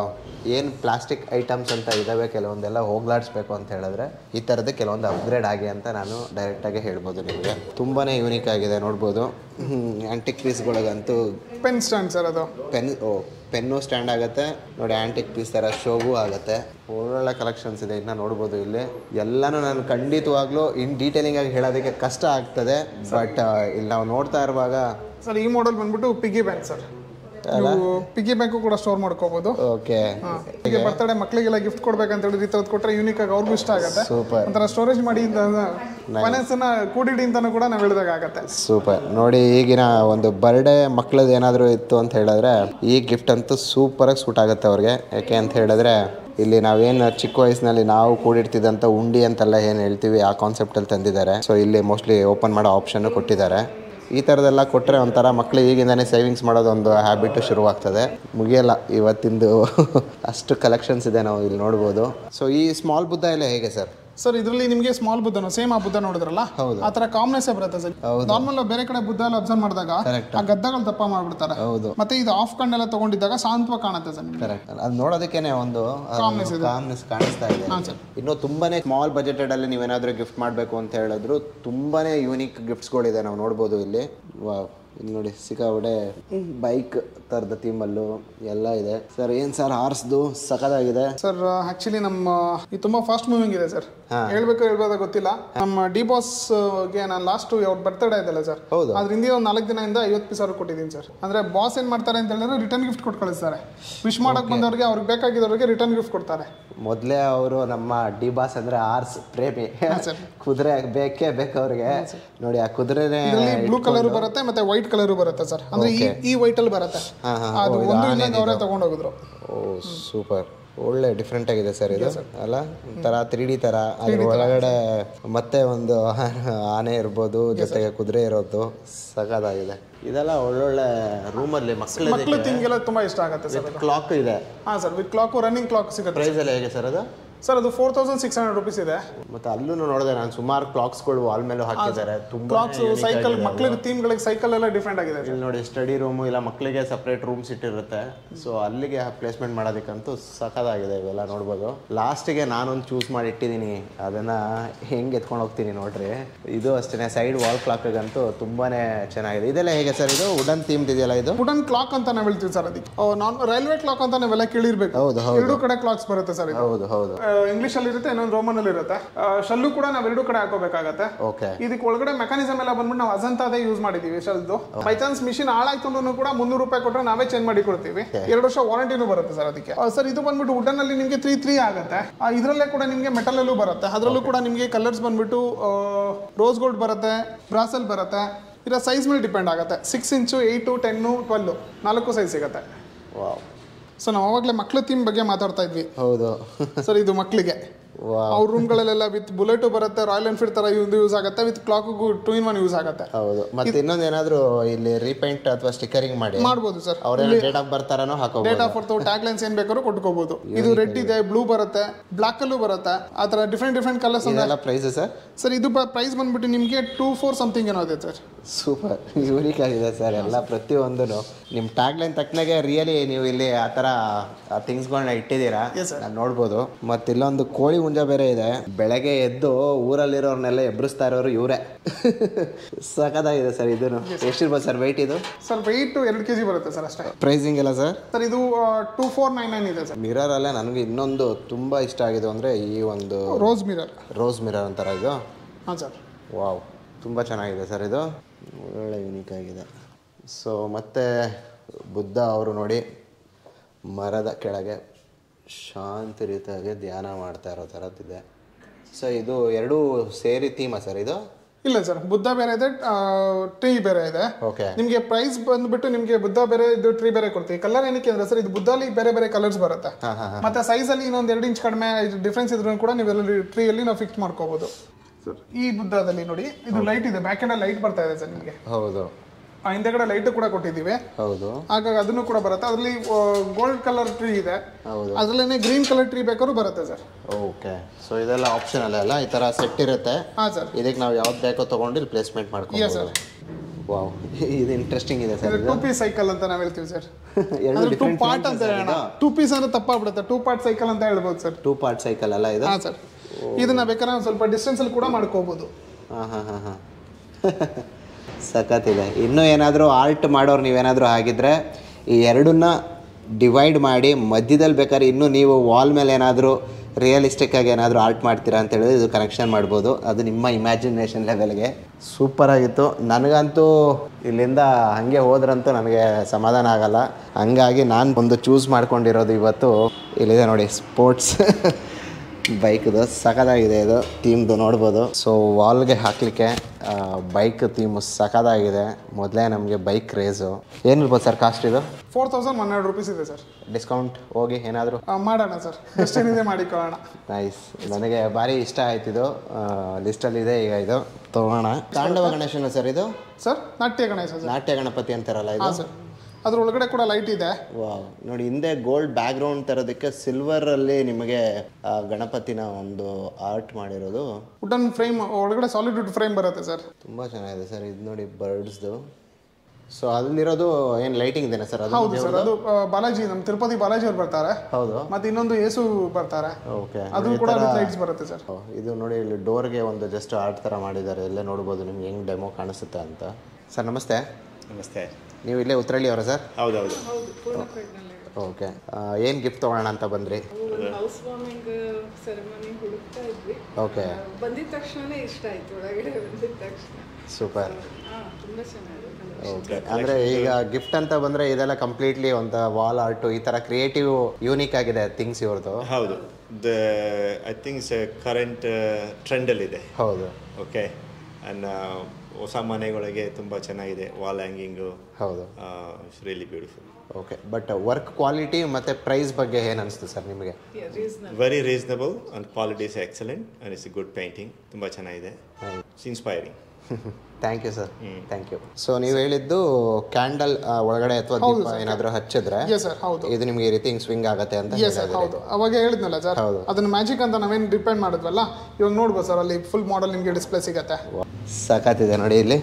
ಏನು ಪ್ಲಾಸ್ಟಿಕ್ ಐಟಮ್ಸ್ ಅಂತ ಇದಾವೆ ಕೆಲವೊಂದೆಲ್ಲ ಹೋಗ್ಲಾಡಿಸ್ಬೇಕು ಅಂತ ಹೇಳಿದ್ರೆ ಈ ಥರದ್ದು ಕೆಲವೊಂದು ಅಪ್ಗ್ರೇಡ್ ಆಗಿ ಅಂತ ನಾನು ಡೈರೆಕ್ಟಾಗಿ ಹೇಳ್ಬೋದು ನಿಮಗೆ ತುಂಬಾ ಯೂನಿಕ್ ಆಗಿದೆ ನೋಡ್ಬೋದು ಆ್ಯಂಟಿಕ್ ಪೀಸ್ಗಳಿಗಂತೂ ಪೆನ್ ಸ್ಟ್ಯಾಂಡ್ ಸರ್ ಅದು ಪೆನ್ ಓ ಪೆನ್ನು ಸ್ಟ್ಯಾಂಡ್ ಆಗುತ್ತೆ ನೋಡಿ ಆ್ಯಂಟಿಕ್ ಪೀಸ್ ಥರ ಶೋಗೂ ಆಗುತ್ತೆ ಒಳ್ಳೊಳ್ಳೆ ಕಲೆಕ್ಷನ್ಸ್ ಇದೆ ಇನ್ನು ನೋಡ್ಬೋದು ಇಲ್ಲಿ ಎಲ್ಲನೂ ನಾನು ಖಂಡಿತವಾಗ್ಲೂ ಇನ್ ಡೀಟೇಲಿಂಗ್ ಆಗಿ ಹೇಳೋದಕ್ಕೆ ಕಷ್ಟ ಆಗ್ತದೆ ಬಟ್ ಇಲ್ಲಿ ನಾವು ನೋಡ್ತಾ ಇರುವಾಗ ಸರ್ ಈ ಮಾಡೆಲ್ ಬಂದ್ಬಿಟ್ಟು ಪಿಗಿ ಬ್ಯಾಂಕ್ ಸರ್ ನೀವು ಪಿಗಿ ಬ್ಯಾಂಕು ಕೂಡ ಸ್ಟೋರ್ ಮಾಡ್ಕೋಬಹುದು ಓಕೆ ಹೀಗೆ ಬರ್ತಡೆ ಮಕ್ಕಳಿಗೆಲ್ಲ ಗಿಫ್ಟ್ ಕೊಡ್ಬೇಕಂತ ಹೇಳಿ ಈ ಥರದ್ದು ಕೊಟ್ಟರೆ ಯೂನಿಕ್ ಆಗಿ ಅವ್ರಿಗೂ ಇಷ್ಟ ಆಗುತ್ತೆ ಸೂಪರ್ ಒಂಥರ ಸ್ಟೋರೇಜ್ ಮಾಡಿ ಫೈನಾನ್ಸನ್ನ ಕೂಡಿಡಿ ಅಂತಾನು ಕೂಡ ನಾವು ಹೇಳಿದಾಗ ಆಗತ್ತೆ ಸೂಪರ್ ನೋಡಿ ಈಗಿನ ಒಂದು ಬರ್ಡೇ ಮಕ್ಳದ್ದು ಏನಾದರೂ ಇತ್ತು ಅಂತ ಹೇಳಿದ್ರೆ ಈ ಗಿಫ್ಟ್ ಅಂತೂ ಸೂಪರಾಗಿ ಸೂಟ್ ಆಗುತ್ತೆ ಅವ್ರಿಗೆ ಯಾಕೆ ಅಂತ ಹೇಳಿದ್ರೆ ಇಲ್ಲಿ ನಾವೇನು ಚಿಕ್ಕ ವಯಸ್ಸಿನಲ್ಲಿ ನಾವು ಕೂಡಿಡ್ತಿದ್ದಂಥ ಉಂಡಿ ಅಂತೆಲ್ಲ ಏನು ಹೇಳ್ತೀವಿ ಆ ಕಾನ್ಸೆಪ್ಟಲ್ಲಿ ತಂದಿದ್ದಾರೆ ಸೊ ಇಲ್ಲಿ ಮೋಸ್ಟ್ಲಿ ಓಪನ್ ಮಾಡೋ ಆಪ್ಷನ್ನು ಕೊಟ್ಟಿದ್ದಾರೆ ಈ ಥರದ್ದೆಲ್ಲ ಕೊಟ್ಟರೆ ಒಂಥರ ಮಕ್ಕಳು ಈಗಿಂದನೇ ಸೇವಿಂಗ್ಸ್ ಮಾಡೋದು ಒಂದು ಹ್ಯಾಬಿಟ್ಟು ಶುರುವಾಗ್ತದೆ ಮುಗಿಯಲ್ಲ ಇವತ್ತಿಂದು ಅಷ್ಟು ಕಲೆಕ್ಷನ್ಸ್ ಇದೆ ನಾವು ಇಲ್ಲಿ ನೋಡ್ಬೋದು ಸೊ ಈ ಸ್ಮಾಲ್ ಬುದ್ಧ ಎಲ್ಲ ಹೇಗೆ ಸರ್ ಸರ್ ಇದರಲ್ಲಿ ನಿಮಗೆ ಸ್ಮಾಲ್ ಬುದ್ಧನು ಸೇಮ್ ಆ ಬುದ್ಧ ನೋಡಿದ್ರಲ್ಲ ಹೌದು. ಆ ಥರ ಕಾಮ್ನೆಸ್ ಬರುತ್ತೆ ಸರ್ ನಾರ್ಮಲ್ ಬೇರೆ ಕಡೆ ಬುದ್ಧ ಎಲ್ಲ ಅಬ್ಸರ್ವ್ ಮಾಡಿದಾಗ Correct. ಆ ಗದ್ದಗಳು ದಪ್ಪ ಮಾಡ್ಬಿಡ್ತಾರೆ ಹೌದು ಮತ್ತೆ ಇದು ಆಫ್ ಕಣ್ಣೆಲ್ಲ ತಗೊಂಡಿದ್ದಾಗ ಶಾಂತವಾಗಿ ಕಾಣುತ್ತೆ ಸರ್ ನಿಮಗೆ ಕರೆಕ್ಟ್ ಅದು ನೋಡೋದಕ್ಕೇನೆ ಒಂದು Calmness ಇದೆ. ಕಾಮ್ನೆಸ್ ಕಾಣಿಸ್ತಾ ಇದೆ ಹಾಂ ಸರ್ ಇನ್ನು ತುಂಬಾನೇ ಸ್ಮಾಲ್ ಬಜೆಟೆಡ್ ಅಲ್ಲಿ ನೀವೇನಾದ್ರೂ ಗಿಫ್ಟ್ ಮಾಡಬೇಕು ಅಂತ ಹೇಳಿದ್ರು ತುಂಬಾನೇ ಯೂನಿಕ್ ಗಿಫ್ಟ್ಸ್ಗಳಿದೆ ನಾವು ನೋಡ್ಬೋದು ಇಲ್ಲಿ ವಾವ್ ಇಲ್ಲಿ ನೋಡಿ ಸಿಕ್ಕಾಬಿಡೆ ಬೈಕ್ ಥರದ ಥೀಮಲ್ಲು ಎಲ್ಲ ಇದೆ ಸರ್ ಏನು ಸರ್ ಹಾರ್ಸ್ದು ಸಖತ್ತಾಗಿದೆ ಸರ್ ಆಕ್ಚುಲಿ ನಮ್ಮ ಇದು ತುಂಬಾ ಫಾಸ್ಟ್ ಮೂವಿಂಗ್ ಇದೆ ಸರ್ ಹಾ. ಹೇಳ್ಬೇಕು ಹೇಳ್ಬೋದ ಗೊತ್ತಿಲ್ಲ ನಮ್ಮ ಡಿ ಬಾಸ್ ಗೆ ನಾನು ಲಾಸ್ಟ್ ಅವ್ರ ಬರ್ತಡೇ ಇದೆಲ್ಲ ಸರ್ ಹೌದು. ಅದ್ರ ಹಿಂದೆ ಒಂದು ನಾಲ್ಕು ದಿನದಿಂದ ಐವತ್ತು ಪೀಸ್ ಅವ್ರಿಗೆ ಕೊಟ್ಟಿದ್ದೀನಿ ಸರ್ ಅಂದ್ರೆ ಬಾಸ್ ಏನ್ ಮಾಡ್ತಾರೆ ಅಂತ ಹೇಳಿದ್ರೆ ರಿಟರ್ನ್ ಗಿಫ್ಟ್ ಕೊಟ್ಟು ಕಳಿಸ್ತಾರೆ ವಿಶ್ ಮಾಡಕ್ ಬಂದವ್ರಿಗೆ ಅವ್ರಿಗೆ ಬೇಕಾಗಿದ್ದವ್ರಿಗೆ ರಿಟರ್ನ್ ಗಿಫ್ಟ್ ಕೊಡ್ತಾರೆ ಮೊದಲೇ ಅವರು ನಮ್ಮ ಡಿ ಬಾಸ್ ಅಂದ್ರೆ ಆರ್ಸ್ ಪ್ರೇಮಿ ಸರ್. ಕುದುರೆ ಬೇಕೇ ಬೇಕು ಅವ್ರಿಗೆ ನೋಡಿ ಆ ಕುದುರೆನೇ ಇದರಲ್ಲಿ ಬ್ಲೂ ಕಲರ್ ಬರುತ್ತೆ ಮತ್ತೆ ವೈಟ್ ಕಲರ್ ಬರುತ್ತೆ ಸರ್ ಅಂದ್ರೆ ಈ ಈ ವೈಟ್ ಅಲ್ಲಿ ಬರುತ್ತೆ ಹಾ, ಹಾ. ಅದು ಓ, ಇದು ಒಂದು ಆನೆ ಇಲ್ಲ ಅವರೇ ತಗೊಂಡೋಗಿದ್ರು ಓ ಸೂಪರ್ ಒಳ್ಳೆ ಡಿಫ್ರೆಂಟ್ ಆಗಿದೆ ಸರ್ ಇದು ಅಲ್ಲ ಒಂಥರ ತ್ರೀ ಡಿ ಥರ ಅದ್ರ ಒಳಗಡೆ ಮತ್ತೆ ಒಂದು ಆನೆ ಇರ್ಬೋದು ಜೊತೆಗೆ ಕುದುರೆ ಇರೋದು ಸಖತ್ತಾಗಿದೆ ಇದೆಲ್ಲ ಒಳ್ಳೊಳ್ಳೆ ರೂಮಲ್ಲಿ ಮಕ್ಳು ಮಕ್ಕಳಿಗೆ ತಿಂಗೆಲ್ಲ ತುಂಬಾ ಇಷ್ಟ ಆಗುತ್ತೆ ಸರ್ ಕ್ಲಾಕ್ ಇದೆ ಹಾ sir with clock running clock ಸಿಗುತ್ತೆ ಪ್ರೈಸ್ ಎಲ್ಲ ಹೇಗೆ ಸರ್ ಅದು ಸರ್ ಅದು four thousand six hundred rupees ಇದೆ ಮತ್ತೆ ಅಲ್ಲೂ ನೋಡಿದೆ ನಾನು ಸುಮಾರು ಕ್ಲಾಕ್ಸ್ಗಳು ವಾಲ್ ಮೇಲೂ ಹಾಕಿದ್ದಾರೆ ತುಂಬ ಕ್ಲಾಕ್ಸ್ ಸೈಕಲ್ ಮಕ್ಳಿಗೆ ಥೀಮ್ಗಳಿಗೆ ಸೈಕಲ್ ಎಲ್ಲ ಡಿಫ್ರೆಂಟ್ ಆಗಿದೆ ಇಲ್ಲಿ ನೋಡಿ ಸ್ಟಡಿ ರೂಮು ಇಲ್ಲ ಮಕ್ಕಳಿಗೆ ಸಪ್ರೇಟ್ ರೂಮ್ಸ್ ಇಟ್ಟಿರುತ್ತೆ ಸೊ ಅಲ್ಲಿಗೆ ಪ್ಲೇಸ್ಮೆಂಟ್ ಮಾಡೋದಕ್ಕಂತೂ ಸಖತ್ತಾಗಿದೆ ಇವೆಲ್ಲ ನೋಡ್ಬೋದು ಲಾಸ್ಟಿಗೆ ನಾನೊಂದು ಚೂಸ್ ಮಾಡಿ ಇಟ್ಟಿದ್ದೀನಿ ಅದನ್ನು ಹೆಂಗೆ ಎತ್ಕೊಂಡು ಹೋಗ್ತೀನಿ ನೋಡ್ರಿ ಇದು ಅಷ್ಟೇ ಸೈಡ್ ವಾಲ್ ಕ್ಲಾಕ್ಗಂತೂ ತುಂಬಾ ಚೆನ್ನಾಗಿದೆ ಇದೆಲ್ಲ ಹೇಗೆ ಸರ್ ಇದು ವುಡನ್ ಥೀಮ್ ಇದೆಯಲ್ಲ ಇದು ವುಡನ್ ಕ್ಲಾಕ್ ಅಂತ ನಾವು ಹೇಳ್ತೀವಿ ಸರ್ ಅದಕ್ಕೆ ನಾನ್ ರೈಲ್ವೆ ಕ್ಲಾಕ್ ಅಂತ ನಾವೆಲ್ಲ ಕೇಳಿರ್ಬೇಕು ಹೌದು, ಹೌದು. ಎರಡು ಕಡೆ ಕ್ಲಾಕ್ಸ್ ಬರುತ್ತೆ ಸರ್ ಇದು ಹೌದು ಹೌದು ಇಂಗ್ಲಿಷ್ ಅಲ್ಲಿ ಇರುತ್ತೆ ಇನ್ನೊಂದು ರೋಮನ್ ಅಲ್ಲಿ ಇರುತ್ತೆ ಶಲ್ಲು ಕೂಡ ನಾವು ಎರಡು ಕಡೆ ಹಾಕೋಬೇಕಾಗತ್ತೆ ಓಕೆ ಇದಕ್ಕೆ ಒಳಗಡೆ ಮೆಕಾನಿಸಮ್ ಎಲ್ಲ ಬಂದ್ಬಿಟ್ಟು ನಾವು ಅಜಂತಾದೇ ಯೂಸ್ ಮಾಡಿದೀವಿ ಶಲ್ದು ಬೈ ಚಾನ್ಸ್ ಮಿಷಿನ್ ಹಾಳಾಯ್ತು ಅಂದ್ರೂ ಕೂಡ ಮುನ್ನೂರು ರೂಪಾಯಿ ಕೊಟ್ಟರೆ ನಾವೇ ಚೇಂಜ್ ಮಾಡಿ ಕೊಡ್ತೀವಿ ಎರಡು ವರ್ಷ ವಾರಂಟಿನೂ ಬರುತ್ತೆ ಸರ್ ಅದಕ್ಕೆ ಸರ್ ಇದು ಬಂದ್ಬಿಟ್ಟು ವುಡನ್ ಅಲ್ಲಿ ನಿಮಗೆ ತ್ರೀ ತ್ರೀ ಆಗುತ್ತೆ ಆ, ಇದ್ರಲ್ಲೇ ಕೂಡ ನಿಮಗೆ ಮೆಟಲ್ ಅಲ್ಲೂ ಬರುತ್ತೆ ಅದರಲ್ಲೂ ಕೂಡ ನಿಮಗೆ ಕಲರ್ಸ್ ಬಂದ್ಬಿಟ್ಟು ರೋಸ್ ಗೋಲ್ಡ್ ಬರುತ್ತೆ ಬ್ರಾಸಲ್ ಬರುತ್ತೆ ಇದರ ಸೈಜ್ ಮೇಲೆ ಡಿಪೆಂಡ್ ಆಗುತ್ತೆ six inch eight ten twelve ನಾಲ್ಕು ಸೈಜ್ ಸಿಗುತ್ತೆ ವಾವ್ ಸೊ ನಾವು ಅವಾಗಲೇ ಮಕ್ಳ ಥೀಮ್ ಬಗ್ಗೆ ಮಾತಾಡ್ತಾ ಇದ್ವಿ ಹೌದು ಸರ್ ಇದು ಮಕ್ಕಳಿಗೆ ವಾವ್ ಅವ್ರ ರೂಮ್ಗಳಲ್ಲೆಲ್ಲ ವಿತ್ ಬುಲೆಟು ಬರುತ್ತೆ ರಾಯಲ್ ಎನ್ಫೀಲ್ಡ್ ಥರ ಇದು ಯೂಸ್ ಆಗುತ್ತೆ ವಿತ್ ಕ್ಲಾಕ್ಗೂ ಟೂ ಇನ್ ಒನ್ ಯೂಸ್ ಆಗುತ್ತೆ ಹೌದು ಮತ್ತೆ ಇನ್ನೊಂದು ಏನಾದರೂ ಇಲ್ಲಿ ರೀಪೇಂಟ್ ಅಥವಾ ಸ್ಟಿಕ್ಕರಿಂಗ್ ಮಾಡಿ ಮಾಡ್ಬೋದು ಸರ್ ಅವ್ರೇನೋ ಡೇಟ್ ಆಫ್ ಬರ್ತಾರನೋ ಹಾಕೋಬಹುದು date of birth tag lines ಏನ್ ಬೇಕಾದ್ರೂ ಕೊಟ್ಕೋಬಹುದು ಇದು ರೆಡ್ ಇದೆ ಬ್ಲೂ ಬರುತ್ತೆ ಬ್ಲಾಕ್ ಅಲ್ಲೂ ಬರುತ್ತೆ ಆ ಥರ ಡಿಫ್ರೆಂಟ್ ಡಿಫ್ರೆಂಟ್ ಕಲರ್ಸ್ ಇದೆಲ್ಲ ಪ್ರೈಸ್ ಸರ್ ಸರ್ ಇದು ಪ್ರೈಸ್ ಬಂದ್ಬಿಟ್ಟು ನಿಮಗೆ ಟೂ ಫೋರ್ ಸಮಥಿಂಗ್ ಏನೋ ಇದೆ ಸರ್ ಸೂಪರ್ ಯೂನಿಕ್ ಆಗಿದೆ ಸರ್ ಎಲ್ಲ ಪ್ರತಿಯೊಂದು ನಿಮ್ಮ ಟ್ಯಾಗ್ ಲೈನ್ ತಕ್ಕನಾಗೆ ರಿಯಲಿ ನೀವು ಇಲ್ಲಿ ಆ ಥರ ಥಿಂಗ್ಸ್ಗಳನ್ನ ಇಟ್ಟಿದ್ದೀರಾ Yes, sir. ನಾನು ನೋಡ್ಬೋದು ಮತ್ತು ಇಲ್ಲೊಂದು ಕೋಳಿ ಹುಂಜ ಬೇರೆ ಇದೆ ಬೆಳಗ್ಗೆ ಎದ್ದು ಊರಲ್ಲಿರೋರ್ನೆಲ್ಲ ಎಬ್ಬಿಸ್ತಾ ಇರೋರು ಇವರೇ ಸಖತ್ತಾಗಿದೆ ಸರ್ ಇದೂ ಎಷ್ಟಿರ್ಬೋದು ಸರ್ ವೆಯ್ಟ್ ಇದು ಸರ್ ವೆಯ್ಟ್ ಎರಡು ಕೆ ಜಿ ಬರುತ್ತೆ ಸರ್ ಅಷ್ಟೇ ಪ್ರೈಸಿಂಗ್ ಎಲ್ಲ ಸರ್ ಸರ್ ಇದು ಟೂ ಫೋರ್ ನೈನ್ ನೈನ್ ಇದೆ ಸರ್ ಮಿರರಲ್ಲೇ ನನಗೆ ಇನ್ನೊಂದು ತುಂಬ ಇಷ್ಟ ಆಗಿದೆ ಅಂದರೆ ಈ ಒಂದು ರೋಸ್ ಮಿರರ್ ರೋಸ್ ಮಿರರ್ ಅಂತಾರ ಇದು ಹಾಂ ಸರ್ ವಾವ್ ತುಂಬ ಚೆನ್ನಾಗಿದೆ ಸರ್ ಇದು ಒಳ್ಳೆ ಯೂನಿಕ್ ಆಗಿದೆ ಸೊ ಮತ್ತೆ ಬುದ್ಧ ಅವರು ನೋಡಿ ಮರದ ಕೆಳಗೆ ಶಾಂತಿ ರೀತಿಯಾಗಿ ಧ್ಯಾನ ಮಾಡ್ತಾ ಇರೋ ಥರದ್ದಿದೆ ಸೊ ಇದು ಎರಡೂ ಸೇರಿ ಥೀಮಾ ಸರ್ ಇದು ಇಲ್ಲ ಸರ್ ಬುದ್ಧ ಬೇರೆ ಇದೆ ಟ್ರೀ ಬೇರೆ ಇದೆ ಓಕೆ ನಿಮಗೆ ಪ್ರೈಸ್ ಬಂದ್ಬಿಟ್ಟು ನಿಮಗೆ ಬುದ್ಧ ಬೇರೆ ಇದು ಟ್ರೀ ಬೇರೆ ಕೊಡ್ತೀವಿ ಕಲರ್ ಏನಕ್ಕೆ ಅಂದ್ರೆ ಸರ್ ಇದು ಬುದ್ಧಲ್ಲಿ ಬೇರೆ ಬೇರೆ ಕಲರ್ಸ್ ಬರುತ್ತೆ ಹಾಂ ಹಾಂ ಮತ್ತೆ ಸೈಜ್ ಅಲ್ಲಿ ಇನ್ನೊಂದು ಎರಡು ಇಂಚ್ ಕಡಿಮೆ ಡಿಫ್ರೆನ್ಸ್ ಇದ್ರೂ ಕೂಡ ನೀವು ಟ್ರೀಯಲ್ಲಿ ನಾವು ಫಿಕ್ಸ್ ಮಾಡ್ಕೋಬಹುದು ಈ ಬುದ್ಧದಲ್ಲಿ ನೋಡಿ ಇದು ಲೈಟ್ ಇದೆ ಬ್ಯಾಕ್ ಎಂಡ್ ಲೈಟ್ ಬರ್ತಾ ಇದೆ ಸರ್ ನಿಮಗೆ ಹೌದು ಆ ಹಿಂದೆಗಡೆ ಲೈಟ್ ಕೂಡ ಕೊಟ್ಟಿದ್ದೀವಿ ಹೌದು ಹಾಗಾಗಿ ಅದನ್ನು ಕೂಡ ಬರುತ್ತೆ ಅದರಲ್ಲಿ ಗೋಲ್ಡ್ ಕಲರ್ ಟ್ರೀ ಇದೆ ಹೌದು ಅದರಲ್ಲೇ ಗ್ರೀನ್ ಕಲರ್ ಟ್ರೀ ಬೇಕಾದ್ರೂ ಬರುತ್ತೆ ಸರ್ ಓಕೆ ಸೊ ಇದೆಲ್ಲ ಆಪ್ಷನಲ್ ಅಲ್ಲ ಈ ಥರ ಸೆಟ್ ಇರುತ್ತೆ ಹಾಂ ಸರ್ ಇದಕ್ಕೆ ನಾವು ಯಾವ್ದು ಬೇಕೋ ತೊಗೊಂಡು ಇಲ್ಲಿ ಪ್ಲೇಸ್ಮೆಂಟ್ Yes, ಮಾಡ್ಕೊಂಡು sir. ವಾವ್ ಇದು ಇಂಟ್ರೆಸ್ಟಿಂಗ್ ಇದೆ ಸರ್ ಇದು ಟೂ ಪೀಸ್ ಸೈಕಲ್ ಅಂತ ನಾವು ಹೇಳ್ತೀವಿ ಸರ್ ಎರಡು ಟೂ ಡಿಫ್ರೆಂಟ್ ಪಾರ್ಟ್ ಅಂತ ಹೇಳೋಣ ಟೂ ಪೀಸ್ ಅಂದ್ರೆ ತಪ್ಪಾಗ್ಬಿಡುತ್ತೆ ಟೂ ಪಾರ್ಟ್ ಸೈಕಲ್ ಅಂತ ಹೇಳ್ಬೋದು ಸರ್ ಟೂ ಪಾರ್ಟ್ ಸೈಕಲ್ ಅಲ್ಲ ಇದು ಹಾಂ ಸರ್ ಇದನ್ನ ಬೇಕಾದ್ರೆ ಒಂದು ಸ್ವಲ್ಪ ಡಿಸ್ಟೆನ್ಸ್ ಅಲ್ಲಿ ಕೂಡ ಮಾಡ್ಕೋಬಹುದು ಹಾಂ ಹಾಂ ಹಾಂ ಹಾಂ ಸಖತ್ತಿದೆ ಇನ್ನೂ ಏನಾದರೂ ಆರ್ಟ್ ಮಾಡೋರು ನೀವೇನಾದರೂ ಆಗಿದ್ರೆ ಈ ಎರಡನ್ನ ಡಿವೈಡ್ ಮಾಡಿ ಮಧ್ಯದಲ್ಲಿ ಬೇಕಾದ್ರೆ ಇನ್ನೂ ನೀವು ವಾಲ್ ಮೇಲೆ ಏನಾದರೂ ರಿಯಲಿಸ್ಟಿಕ್ ಆಗಿ ಏನಾದರೂ ಆರ್ಟ್ ಮಾಡ್ತೀರಾ ಅಂತ ಹೇಳಿದ್ರೆ ಇದು ಕನೆಕ್ಷನ್ ಮಾಡ್ಬೋದು ಅದು ನಿಮ್ಮ ಇಮ್ಯಾಜಿನೇಷನ್ ಲೆವೆಲ್ಗೆ ಸೂಪರ್ ಆಗಿತ್ತು ನನಗಂತೂ ಇಲ್ಲಿಂದ ಹಾಗೆ ಹೋದ್ರಂತೂ ನನಗೆ ಸಮಾಧಾನ ಆಗಲ್ಲ ಹಂಗಾಗಿ ನಾನು ಒಂದು ಚೂಸ್ ಮಾಡ್ಕೊಂಡಿರೋದು ಇವತ್ತು ಇಲ್ಲಿದೆ ನೋಡಿ ಸ್ಪೋರ್ಟ್ಸ್ ಬೈಕ್ದು ಸಖತ್ತಾಗಿದೆ ಇದು ಥೀಮ್ದು ನೋಡ್ಬೋದು ಸೊ ವಾಲ್ಗೆ ಹಾಕಲಿಕ್ಕೆ ಬೈಕ್ ಥೀಮು ಸಖತ್ತಾಗಿದೆ ಮೊದಲೇ ನಮಗೆ ಬೈಕ್ ರೇಸು ಏನಿರ್ಬೋದು ಸರ್ ಕಾಸ್ಟ್ ಇದು four thousand one hundred rupees ಇದೆ ಸರ್ ಡಿಸ್ಕೌಂಟ್ ಹೋಗಿ ಏನಾದರೂ ಮಾಡೋಣ ಸರ್ ಎಷ್ಟೇನಿದೆ ಮಾಡಿಕೊಳ್ಳೋಣ ನೈಸ್ ನನಗೆ ಭಾರಿ ಇಷ್ಟ ಆಯ್ತಿದು ಲಿಸ್ಟಲ್ಲಿದೆ ಈಗ ಇದು ತೊಗೋಣ ತಾಂಡವ ಗಣೇಶನ ಸರ್ ಇದು ಸರ್ ನಾಟ್ಯ ಗಣೇಶ ಸರ್ ನಾಟ್ಯ ಗಣಪತಿ ಅಂತಾರಲ್ಲ ಇದು ಹಾಂ ಸರ್ ಅದ್ರ ಒಳಗಡೆ ಕೂಡ ಲೈಟ್ ಇದೆ ವಾವ್ ನೋಡಿ ಹಿಂದೆ ಗೋಲ್ಡ್ ಬ್ಯಾಕ್ಗ್ರೌಂಡ್ ತರೋದಕ್ಕೆ ಸಿಲ್ವರಲ್ಲಿ ನಿಮಗೆ ಆ ಗಣಪತಿನ ಒಂದು ಆರ್ಟ್ ಮಾಡಿರೋದು ವುಡನ್ ಫ್ರೇಮ್ ಒಳಗಡೆ ಸಾಲಿಡ್ ವುಡ್ ಫ್ರೇಮ್ ಬರುತ್ತೆ ಸರ್ ತುಂಬ ಚೆನ್ನಾಗಿದೆ ಸರ್ ಇದು ನೋಡಿ ಬರ್ಡ್ಸ್ದು ಸೊ ಅಲ್ಲಿರೋದು ಏನು ಲೈಟಿಂಗ್ ಇದೆನಾ ಸರ್ ಅದು ಹೌದು ಸರ್ ಅದು ಆ, ಬಾಲಾಜಿ ನಮ್ಮ ತಿರುಪತಿ ಬಾಲಾಜಿ ಅವ್ರು ಬರ್ತಾರೆ ಹೌದು ಮತ್ತೆ ಇನ್ನೊಂದು ಏಸು ಬರ್ತಾರೆ ಓಕೆ ಅದು ಕೂಡ ಲೈಟ್ಸ್ ಬರುತ್ತೆ ಸರ್ ಇದು ನೋಡಿ ಇಲ್ಲಿ ಡೋರ್ಗೆ ಒಂದು ಜಸ್ಟ್ ಆರ್ಟ್ ಥರ ಮಾಡಿದ್ದಾರೆ ಇಲ್ಲೇ ನೋಡ್ಬೋದು ನಿಮ್ಗೆ ಹೆಂಗೆ ಡೆಮೋ ಕಾಣಿಸುತ್ತೆ ಅಂತ ಸರ್ ನಮಸ್ತೆ ನಮಸ್ತೆ ನೀವು ಇಲ್ಲೇ ಉತ್ತರಳ್ಳಿ ಅವರ ಸರ್ ಹೌದೌದು ಹೌದು ಪೂರ್ಣ ಪ್ರೆಗ್ನಲ್ಲಿ ಓಕೆ ಏನು ಗಿಫ್ಟ್ ತೊಗೊಳ್ಳೋಣ ಅಂತ ಬಂದ್ರಿ ಹೌಸ್ ವಾರ್ಮಿಂಗ್ ಸೆರೆಮನಿ ಹುಡುಕ್ತಾ ಇದ್ವಿ ಓಕೆ ಆ, ಬಂದಿದ ತಕ್ಷಣನೇ ಇಷ್ಟ ಆಯ್ತು ಒಳಗಡೆ ಬಂದಿದ ತಕ್ಷಣ ಸೂಪರ್ ಹಾ ತುಂಬಾ ಚೆನ್ನಾಗಿದೆ ಓಕೆ ಅಂದರೆ ಈಗ ಗಿಫ್ಟ್ ಅಂತ ಬಂದರೆ ಇದೆಲ್ಲ ಕಂಪ್ಲೀಟ್ಲಿ ಒಂದು ವಾಲ್ ಆರ್ಟು ಈ ಥರ ಕ್ರಿಯೇಟಿವ್ ಯೂನಿಕ್ ಆಗಿದೆ ಥಿಂಗ್ಸ್ ಇವ್ರದ್ದು ಹೌದು ದ ಐ ಥಿಂಕ್ಸ್ ಕರೆಂಟ್ ಟ್ರೆಂಡಲ್ಲಿದೆ ಹೌದು ಓಕೆ ಆ್ಯಂಡ್ ಹೊಸ ಮನೆಗಳಿಗೆ ತುಂಬ ಚೆನ್ನಾಗಿದೆ ವಾಲ್ ಹ್ಯಾಂಗಿಂಗು ಹೌದು it's really beautiful okay but work quality ಮತ್ತು ಪ್ರೈಸ್ ಬಗ್ಗೆ ಏನು ಅನಿಸ್ತು ಸರ್ ನಿಮಗೆ reasonable very reasonable and quality is excellent and it's good painting ತುಂಬ ಚೆನ್ನಾಗಿದೆ it's inspiring thank you sir thank you so ನೀವು ಹೇಳಿದ್ದು ಕ್ಯಾಂಡಲ್ ಒಳಗಡೆ ಅಥವಾ ದೀಪ ಏನಾದರೂ ಹಚ್ಚಿದ್ರೆ ಎಸ್ ಸರ್ ಹೌದು ಇದು ನಿಮಗೆ ಈ ರೀತಿ ಹಿಂಗೆ ಸ್ವಿಂಗ್ ಆಗುತ್ತೆ ಅಂತ ಎಸ್ ಸರ್ ಹೌದು ಅವಾಗ ಹೇಳಿದ್ನಲ್ಲ ಸರ್ ಹೌದು. ಅದನ್ನ ಮ್ಯಾಜಿಕ್ ಅಂತ ನಾವೇನು ಡಿಪೆಂಡ್ ಮಾಡಿದ್ವಲ್ಲ ಇವಾಗ ನೋಡ್ಬೋದು ಸರ್ ಅಲ್ಲಿ ಫುಲ್ ಮಾಡೆಲ್ ನಿಮಗೆ ಡಿಸ್ಪ್ಲೇ ಸಿಗತ್ತೆ ಸಾಕಾತಿದೆ ನೋಡಿ ಇಲ್ಲಿ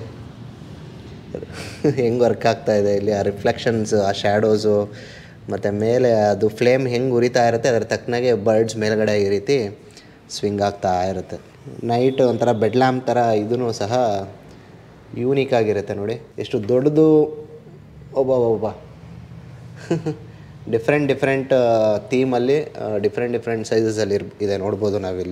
ಹೆಂಗೆ ವರ್ಕ್ ಆಗ್ತಾ ಇದೆ ಇಲ್ಲಿ ಆ ರಿಫ್ಲೆಕ್ಷನ್ಸ್ ಆ ಶ್ಯಾಡೋಸು ಮತ್ತು ಮೇಲೆ ಅದು ಫ್ಲೇಮ್ ಹೆಂಗೆ ಉರಿತಾ ಇರುತ್ತೆ ಅದ್ರ ತಕ್ಕನಾಗೆ ಬರ್ಡ್ಸ್ ಮೇಲ್ಗಡೆ ಈ ರೀತಿ ಸ್ವಿಂಗ್ ಆಗ್ತಾ ಇರುತ್ತೆ ನೈಟ್ ಒಂಥರ ಬೆಡ್ ಲ್ಯಾಂಪ್ ಥರ ಇದೂ ಸಹ ಯೂನಿಕ್ ಆಗಿರುತ್ತೆ ನೋಡಿ ಎಷ್ಟು ದೊಡ್ಡದು ಒಬ್ಬ ಒಬ್ಬ ಡಿಫ್ರೆಂಟ್ ಡಿಫ್ರೆಂಟ್ ಥೀಮಲ್ಲಿ ಡಿಫ್ರೆಂಟ್ ಡಿಫ್ರೆಂಟ್ ಸೈಜಸಲ್ಲಿ ಇರ್ ಇದೆ ನೋಡ್ಬೋದು ನಾವಿಲ್ಲಿ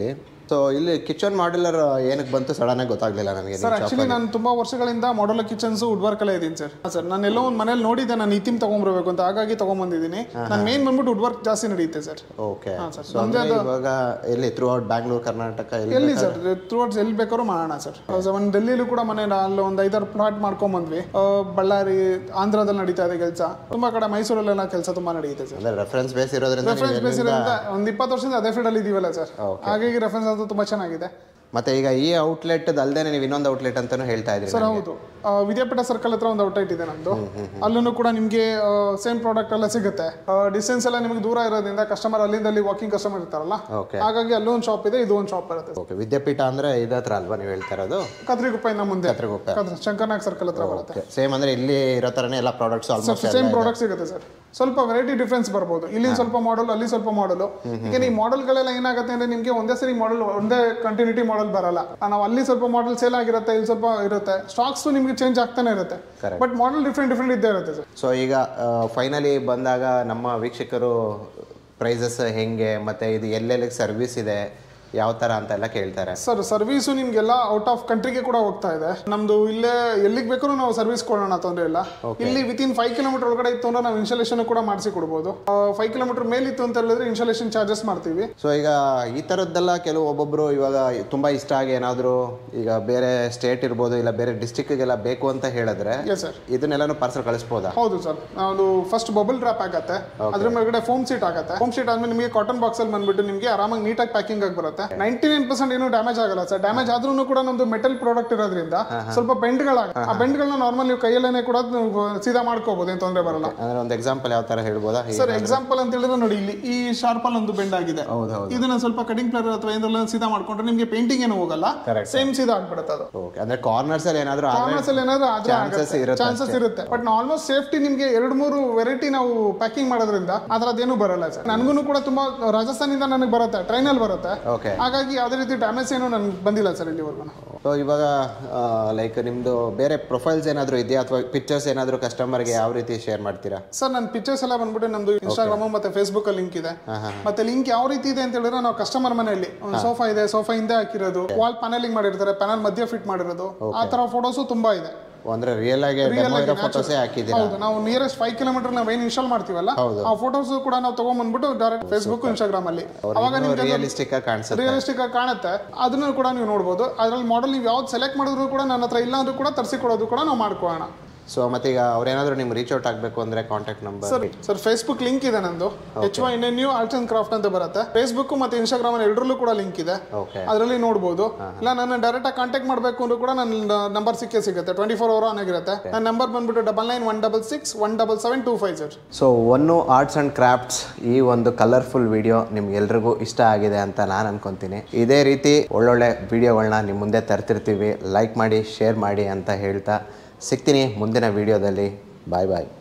ಸೊ ಇಲ್ಲಿ ಕಿಚನ್ ಮಾಡ್ಯುಲರ್ ಏನಕ್ಕೆ ಬಂತು ಸಡನ್ ಆಗಿ ಗೊತ್ತಾಗ್ಲಿಲ್ಲ ನನಗೆ ಸರ್ ಆಕ್ಚುಲಿ ನಾನು ತುಂಬಾ ವರ್ಷಗಳಿಂದ ಮಾಡಲ್ ಕಿಚನ್ಸ್ ವುಡ್ ವರ್ಕ್ ಅಲ್ಲೇ ಇದ್ದೀನಿ ಸರ್ ಸರ್ ನಾನು ಎಲ್ಲೋ ಒಂದು ಮನೇಲಿ ನೋಡಿದ್ದೆ ನಾನು ಈ ಥೀಮ್ ತಗೊಂಡ್ಬರ್ಬೇಕು ಅಂತ ಹಾಗಾಗಿ ತಗೊಂಡ್ಬಂದಿದ್ದೀನಿ ನನ್ನ ಮೇನ್ ಬಂದ್ಬಿಟ್ಟು ವುಡ್ ವರ್ಕ್ ಜಾಸ್ತಿ ನಡೆಯುತ್ತೆ ಸರ್ ಓಕೆ sir. ಸೊ ಅಂದ್ರೆ ಇವಾಗ ಎಲ್ಲಿ ಥ್ರೂ ಔಟ್ ಬ್ಯಾಂಗ್ಳೂರ್ ಕರ್ನಾಟಕ ಎಲ್ಲಿ ಎಲ್ಲಿ ಸರ್ ಥ್ರೂಔಟ್ಸ್ ಎಲ್ಲಿ ಬೇಕಾದ್ರೂ ಮಾಡೋಣ ಸರ್ ಒಂದು ಡೆಲ್ಲಿಲೂ ಕೂಡ ಮನೆ ಅಲ್ಲಿ ಒಂದು ಐದಾರು ಪ್ಲಾಟ್ ಮಾಡ್ಕೊಂಬಂದ್ವಿ ಆ, ಬಳ್ಳಾರಿ ಆಂಧ್ರದಲ್ಲಿ ನಡೀತಾ ಇದೆ ಕೆಲಸ ತುಂಬಾ ಕಡೆ ಮೈಸೂರಲ್ಲೆಲ್ಲ ಕೆಲಸ ತುಂಬಾ ನಡೆಯುತ್ತೆ ಸರ್ ಅಂದ್ರೆ ರೆಫರೆನ್ಸ್ ಬೇಸ್ ಇರೋದ್ರಿಂದ ನೀವು ರೆಫರೆನ್ಸ್ ಬೇಸ್ ಇರೋದ್ರಿಂದ ಒಂದು ಇಪ್ಪತ್ತು ವರ್ಷದಿಂದ ಅದೇ ಫೀಲ್ಡಲ್ಲಿ ಇದೀವಲ್ಲ ಸರ್ ಹಾಗಾಗಿ ರೆಫರೆನ್ಸ್ ಅಂತೂ ತುಂಬಾ ಚೆನ್ನಾಗಿದೆ ಮತ್ತೆ ಈಗ ಈ ಔಟ್ಲೆಟ್ ಅಲ್ದೇ ನೀವು ಇನ್ನೊಂದು ಔಟ್ಲೆಟ್ ಅಂತಾನು ಹೇಳ್ತಾ ಇದ್ರಿ ಸರ್ ಹೌದು ಆ, ವಿದ್ಯಾಪೀಠ ಸರ್ಕಲ್ ಹತ್ರ ಒಂದು ಔಟ್ಲೆಟ್ ಇದೆ ನಮ್ದು ಅಲ್ಲೂ ಕೂಡ ನಿಮಗೆ ಸೇಮ್ ಪ್ರಾಡಕ್ಟ್ ಎಲ್ಲ ಸಿಗುತ್ತೆ ಡಿಸ್ಟೆನ್ಸ್ ಎಲ್ಲ ನಿಮಗೆ ದೂರ ಇರೋದ್ರಿಂದ ಕಸ್ಟಮರ್ ಅಲ್ಲಿಂದ ಅಲ್ಲಿ ವಾಕಿಂಗ್ ಕಸ್ಟಮರ್ ಇರ್ತಾರಲ್ಲ ಓಕೆ ಹಾಗಾಗಿ ಅಲ್ಲೂ ಒಂದು ಶಾಪ್ ಇದೆ ಇದು ಒಂದು ಶಾಪ್ ಇರುತ್ತೆ ಓಕೆ ವಿದ್ಯಾಪೀಠ ಅಂದ್ರೆ ಇದ ಹತ್ರ ಅಲ್ವಾ ನೀವು ಹೇಳ್ತಾ ಇರೋದು ಕತ್ರಿಗುಪ್ಪೆಯಿಂದ ಮುಂದೆ ಕತ್ರಿಗುಪ್ಪೆ. ಕತ್ರಿ- ಶಂಕರ್ನಾಗ್ ಸರ್ಕಲ್ ಹತ್ರ ಬರುತ್ತೆ ಓಕೆ ಸೇಮ್ ಅಂದ್ರೆ ಇಲ್ಲಿ ಇರೋ ಥರನೇ ಎಲ್ಲ ಪ್ರಾಡಕ್ಟ್ಸ್ ಆಲ್ಮೋಸ್ಟ್ ಸೇಮ್ ಪ್ರಾಡಕ್ಟ್ ಸಿಗುತ್ತೆ ಸರ್ ಸ್ವಲ್ಪ ವೆರೈಟಿ ಡಿಫ್ರೆನ್ಸ್ ಬರ್ಬೋದು ಇಲ್ಲಿ ಸ್ವಲ್ಪ ಮಾಡಲ್ ಅಲ್ಲಿ ಸ್ವಲ್ಪ ಮಾಡಲ್ ಈಗ ಈ ಮಾಡೆಲ್ಗಳೆಲ್ಲ ಏನಾಗುತ್ತೆ ಅಂದ್ರೆ ನಿಮಗೆ ಒಂದೇ ಸರಿ ಮಾಡಲ್ ಒಂದೇ ಕಂಟಿನ್ಯೂಟಿ ಮಾಡಲ್ ಬರಲ್ಲ ಆ, ನಾವು ಅಲ್ಲಿ ಸ್ವಲ್ಪ ಮಾಡಲ್ ಸೇಲ್ ಆಗಿರುತ್ತೆ ಇಲ್ಲಿ ಸ್ವಲ್ಪ ಇರುತ್ತೆ ಸ್ಟಾಕ್ಸ್ ನಿಮಗೆ ಚೇಂಜ್ ಆಗ್ತಾನೆ ಇರುತ್ತೆ Correct. But model different different ಇದ್ದೇ ಇರುತ್ತೆ ಸರ್ ಸೊ ಈಗ ಫೈನಲಿ ಬಂದಾಗ ನಮ್ಮ ವೀಕ್ಷಕರು ಪ್ರೈಸಸ್ ಹೆಂಗೆ ಮತ್ತೆ ಇದು ಎಲ್ಲೆಲ್ಲಿಗೆ ಸರ್ವಿಸ್ ಇದೆ ಯಾವ ಥರ ಅಂತ ಎಲ್ಲ ಕೇಳ್ತಾರೆ ಸರ್ ಸರ್ವಿಸು ನಿಮ್ಗೆಲ್ಲ ಔಟ್ ಆಫ್ ಕಂಟ್ರಿಗೆ ಕೂಡ ಹೋಗ್ತಾ ಇದೆ ನಮ್ದು ಇಲ್ಲೇ ಎಲ್ಲಿಗೆ ಬೇಕಾದ್ರೂ ನಾವು ಸರ್ವಿಸ್ ಕೊಡೋಣ ತೊಂದರೆ ಇಲ್ಲ ಇಲ್ಲಿ ವಿತಿನ್ ಫೈವ್ ಕಿಲೋಮೀಟರ್ ಒಳಗಡೆ ಇತ್ತು ಅಂದ್ರೆ ನಾವು ಇನ್ಸ್ಟಾಲೇಷನ್ ಕೂಡ ಮಾಡಿಸಿ ಕೊಡ್ಬೋದು ಫೈವ್ ಕಿಲೋಮೀಟರ್ ಮೇಲಿತ್ತು ಅಂತ ಹೇಳಿದ್ರೆ ಇನ್ಸ್ಟಾಲೇಷನ್ ಚಾರ್ಜಸ್ ಮಾಡ್ತೀವಿ ಸೊ ಈಗ ಈ ಥರದ್ದೆಲ್ಲ ಕೆಲವು ಒಬ್ಬೊಬ್ಬರು ಇವಾಗ ತುಂಬ ಇಷ್ಟ ಆಗಿ ಏನಾದರೂ ಈಗ ಬೇರೆ ಸ್ಟೇಟ್ ಇರ್ಬೋದು ಇಲ್ಲ ಬೇರೆ ಡಿಸ್ಟಿಕ್ಗೆಲ್ಲ ಬೇಕು ಅಂತ ಹೇಳಿದ್ರೆ ಎಸ್ ಸರ್ ಇದನ್ನೆಲ್ಲನೂ ಪಾರ್ಸಲ್ ಕಳಿಸ್ಬೋದಾ ಹೌದು ಸರ್ ಅದು ಫಸ್ಟ್ ಬಬಲ್ ಡ್ರಾಪ್ ಆಗತ್ತೆ ಅದ್ರ ಮೇಲ್ಗಡೆ ಫೋಮ್ ಸೀಟ್ ಆಗತ್ತೆ ಫೋಮ್ ಸೀಟ್ ಆದ್ಮೇಲೆ ನಿಮಗೆ ಕಾಟನ್ ಬಾಕ್ಸ್ ಅಲ್ಲಿ ಬಂದ್ಬಿಟ್ಟು ನಿಮಗೆ ಆರಾಮಾಗಿ ನೀಟಾಗಿ ಪ್ಯಾಕಿಂಗ್ ಆಗಿ ಬರುತ್ತೆ ನೈಂಟಿ ನೈನ್ ಪರ್ಸೆಂಟ್ ಏನು ಡ್ಯಾಮೇಜ್ ಆಗಲ್ಲ ಸರ್ ಡ್ಯಾಮೇಜ್ ಆದ್ರೂ ಕೂಡ ನಮ್ದು ಮೆಟಲ್ ಪ್ರಾಡಕ್ಟ್ ಇರೋದ್ರಿಂದ ಸ್ವಲ್ಪ ಬೆಂಡ್ಗಳಾಗ ಆ ಬೆಂಡ್ಗಳನ್ನ ನಾರ್ಮಲ್ ನೀವು ಕೈಯಲ್ಲೇನೆ ಕೂಡ ನೀವು ಸೀದಾ ಮಾಡ್ಕೋಬಹುದು ಏನು ತೊಂದರೆ ಬರಲ್ಲ ಅಂದ್ರೆ ಒಂದು ಎಕ್ಸಾಂಪಲ್ ಯಾವ ಥರ ಹೇಳ್ಬೋದಾ ಈ- ಸರ್ ಎಕ್ಸಾಂಪಲ್ ಅಂತ ಹೇಳಿದ್ರೆ ನೋಡಿ ಇಲ್ಲಿ ಈ ಶಾರ್ಪಲ್ ಒಂದು ಬೆಂಡ್ ಆಗಿದೆ ಹೌದು ಹೌದು ಇದನ್ನ ಸ್ವಲ್ಪ ಕಟಿಂಗ್ ಪ್ಲೇರ್ ಅಥವಾ ಏನೆಲ್ಲ ಸೀದಾ ಮಾಡ್ಕೊಂಡ್ರೆ ನಿಮಗೆ ಪೇಂಟಿಂಗ್ ಏನು ಹೋಗಲ್ಲ Correct. ಸೇಮ್ ಸೀದಾ ಆಗ್ಬಿಡುತ್ತೆ ಅದು ಓಕೆ ಅಂದ್ರೆ ಕಾರ್ನರ್ಸ್ ಅಲ್ಲಿ ಏನಾದರೂ ಕಾರ್ನರ್ಸ್ ಅಲ್ಲಿ ಏನಾದ್ರು ಆದ್ರೆ Chances ಇರುತ್ತೆ ಚಾನ್ಸಸ್ ಇರುತ್ತೆ ಬಟ್ ಆಲ್ಮೋಸ್ಟ್ ಸೇಫ್ಟಿ ನಿಮ್ಗೆ ಎರಡು ಮೂರು ವೆರೈಟಿ ನಾವು ಪ್ಯಾಕಿಂಗ್ ಮಾಡೋದ್ರಿಂದ ಅದ್ರದ್ದೇನು ಬರಲ್ಲ ಸರ್ ನನಗೂ ಕೂಡ ತುಂಬಾ ರಾಜಸ್ಥಾನಿಂದ ನನಗೆ ಬರುತ್ತೆ ಟ್ರೈನಲ್ಲಿ ಬರುತ್ತೆ ಓಕೆ ಹಾಗಾಗಿ ಯಾವುದೇ ರೀತಿ ಡ್ಯಾಮೇಜ್ ಏನು ನನ್ಗೆ ಬಂದಿಲ್ಲ ಸರ್ ಇಲ್ಲಿವರೆಗೂ ಸೊ ಇವಾಗ ಲೈಕ್ ನಿಮ್ಮದು ಬೇರೆ ಪ್ರೊಫೈಲ್ಸ್ ಏನಾದರೂ ಇದೆಯಾ ಅಥವಾ ಪಿಕ್ಚರ್ಸ್ ಏನಾದರೂ ಕಸ್ಟಮರ್ಗೆ ಯಾವ ರೀತಿ ಶೇರ್ ಮಾಡ್ತೀರಾ ಸರ್ ನನ್ನ ಪಿಕ್ಚರ್ಸ್ ಎಲ್ಲ ಬಂದ್ಬಿಟ್ಟು ನಮ್ದು ಇನ್ಸ್ಟಾಗ್ರಾಮ್ ಮತ್ತೆ ಫೇಸ್ಬುಕ್ ಅಲ್ಲಿ ಲಿಂಕ್ ಇದೆ ಮತ್ತೆ ಲಿಂಕ್ ಯಾವ ರೀತಿ ಇದೆ ಅಂತ ಹೇಳಿದ್ರೆ ನಾವು ಕಸ್ಟಮರ್ ಮನೆಯಲ್ಲಿ ಒಂದು ಸೋಫಾ ಇದೆ ಸೋಫಾ ಹಿಂದೆ ಹಾಕಿರೋದು ವಾಲ್ ಪ್ಯಾನಲಿಂಗ್ ಮಾಡಿರ್ತಾರೆ ಪ್ಯಾನಲ್ ಮಧ್ಯ ಫಿಟ್ ಮಾಡಿರೋದು ಆ ತರ ಫೋಟೋಸು ತುಂಬಾ ಇದೆ ಓ, ಅಂದ್ರೆ ರಿಯಲ್ ಆಗಿ Real ಡೆಮೋ ಆಗಿ ಇರೋ natural. ಫೋಟೋಸೇ ಹಾಕಿದ್ದೀರಾ ಹೌದು ನಾವು ನಿಯರೆಸ್ಟ್ ಫೈವ್ ಕಿಲೋಮೀಟರ್ ನಾವು ಏನು ಇನ್ಸ್ಟಾಲ್ ಮಾಡ್ತೀವಲ್ಲ ಹೌದು. ಆ ಫೋಟೋಸ್ ಕೂಡ ನಾವು ತಗೊಂಡ್ಬಂದ್ಬಿಟ್ಟು ಡೈರೆಕ್ಟ್ ಫೇಸ್ಬುಕ್ ಇನ್ಸ್ಟಾಗ್ರಾಮ್ ಅಲ್ಲಿ ಅವಾಗ ನಿಮ್ಗೆ ರಿಯಲಿಸ್ಟಿಕ್ ಆಗಿ ಕಾಣಿಸುತ್ತೆ ರಿಯಲಿಸ್ಟಿಕ್ ಆಗಿ ಕಾಣುತ್ತೆ ಅದನ್ನು ಕೂಡ ನೀವು ನೋಡ್ಬೋದು ಅದ್ರಲ್ಲಿ ಮಾಡೆಲ್ ನೀವು ಯಾವ್ದು ಸೆಲೆಕ್ಟ್ ಮಾಡಿದ್ರು ಕೂಡ ನನ್ನ ಹತ್ರ ಇಲ್ಲ ಅಂದ್ರೂ ಕೂಡ ತರಿಸಿ ಕೊಡೋದು ಕೂಡ ನಾವು ಮಾಡ್ಕೊಳ್ಳೋಣ ಸೊ ಮತ್ತೆ ಈಗ ಅವ್ರೇನಾದರೂ ನಿಮ್ಗೆ ರೀಚ್ ಔಟ್ ಆಗಬೇಕು ಅಂದ್ರೆ contact number sir sir Facebook link ಇದೆ ನಂದು H Y N new arts and craft ಅಂತ ಬರುತ್ತೆ ಫೇಸ್ಬುಕ್ ಮತ್ತೆ ಇನ್ಸ್ಟಾಗ್ರಾಮ್ ಎರಡರಲ್ಲೂ ಕೂಡ ಲಿಂಕ್ ಇದೆ ಓಕೆ ಅದರಲ್ಲಿ ನೋಡ್ಬೋದು ಇಲ್ಲ ನನ್ನ ಡೈರೆಕ್ಟ್ ಆಗಿ ಕಾಂಟ್ಯಾಕ್ಟ್ ಮಾಡಬೇಕು ಅಂದ್ರೂ ಕೂಡ ನನ್ನ ನಂಬರ್ ಸಿಕ್ಕೇ ಸಿಗುತ್ತೆ ಟ್ವೆಂಟಿ ಫೋರ್ ಅವರ್ ಆನ್ ಆಗಿರುತ್ತೆ ನನ್ನ ನಂಬರ್ ಬಂದ್ಬಿಟ್ಟು double nine one double six one double seven two five sir so one arts and crafts ಈ ಒಂದು ಕಲರ್ಫುಲ್ ವಿಡಿಯೋ ನಿಮ್ಗೆಲ್ರಿಗೂ ಇಷ್ಟ ಆಗಿದೆ ಅಂತ ನಾನು ಅನ್ಕೊಂತೀನಿ ಇದೇ ರೀತಿ ಒಳ್ಳೊಳ್ಳೆ ವಿಡಿಯೋಗಳನ್ನ ನಿಮ್ಮ ಮುಂದೆ ತರ್ತಿರ್ತೀವಿ ಲೈಕ್ ಮಾಡಿ ಶೇರ್ ಮಾಡಿ ಅಂತ ಹೇಳ್ತಾ ಸಿಗ್ತೀನಿ ಮುಂದಿನ ವಿಡಿಯೋದಲ್ಲಿ ಬಾಯ್ ಬಾಯ್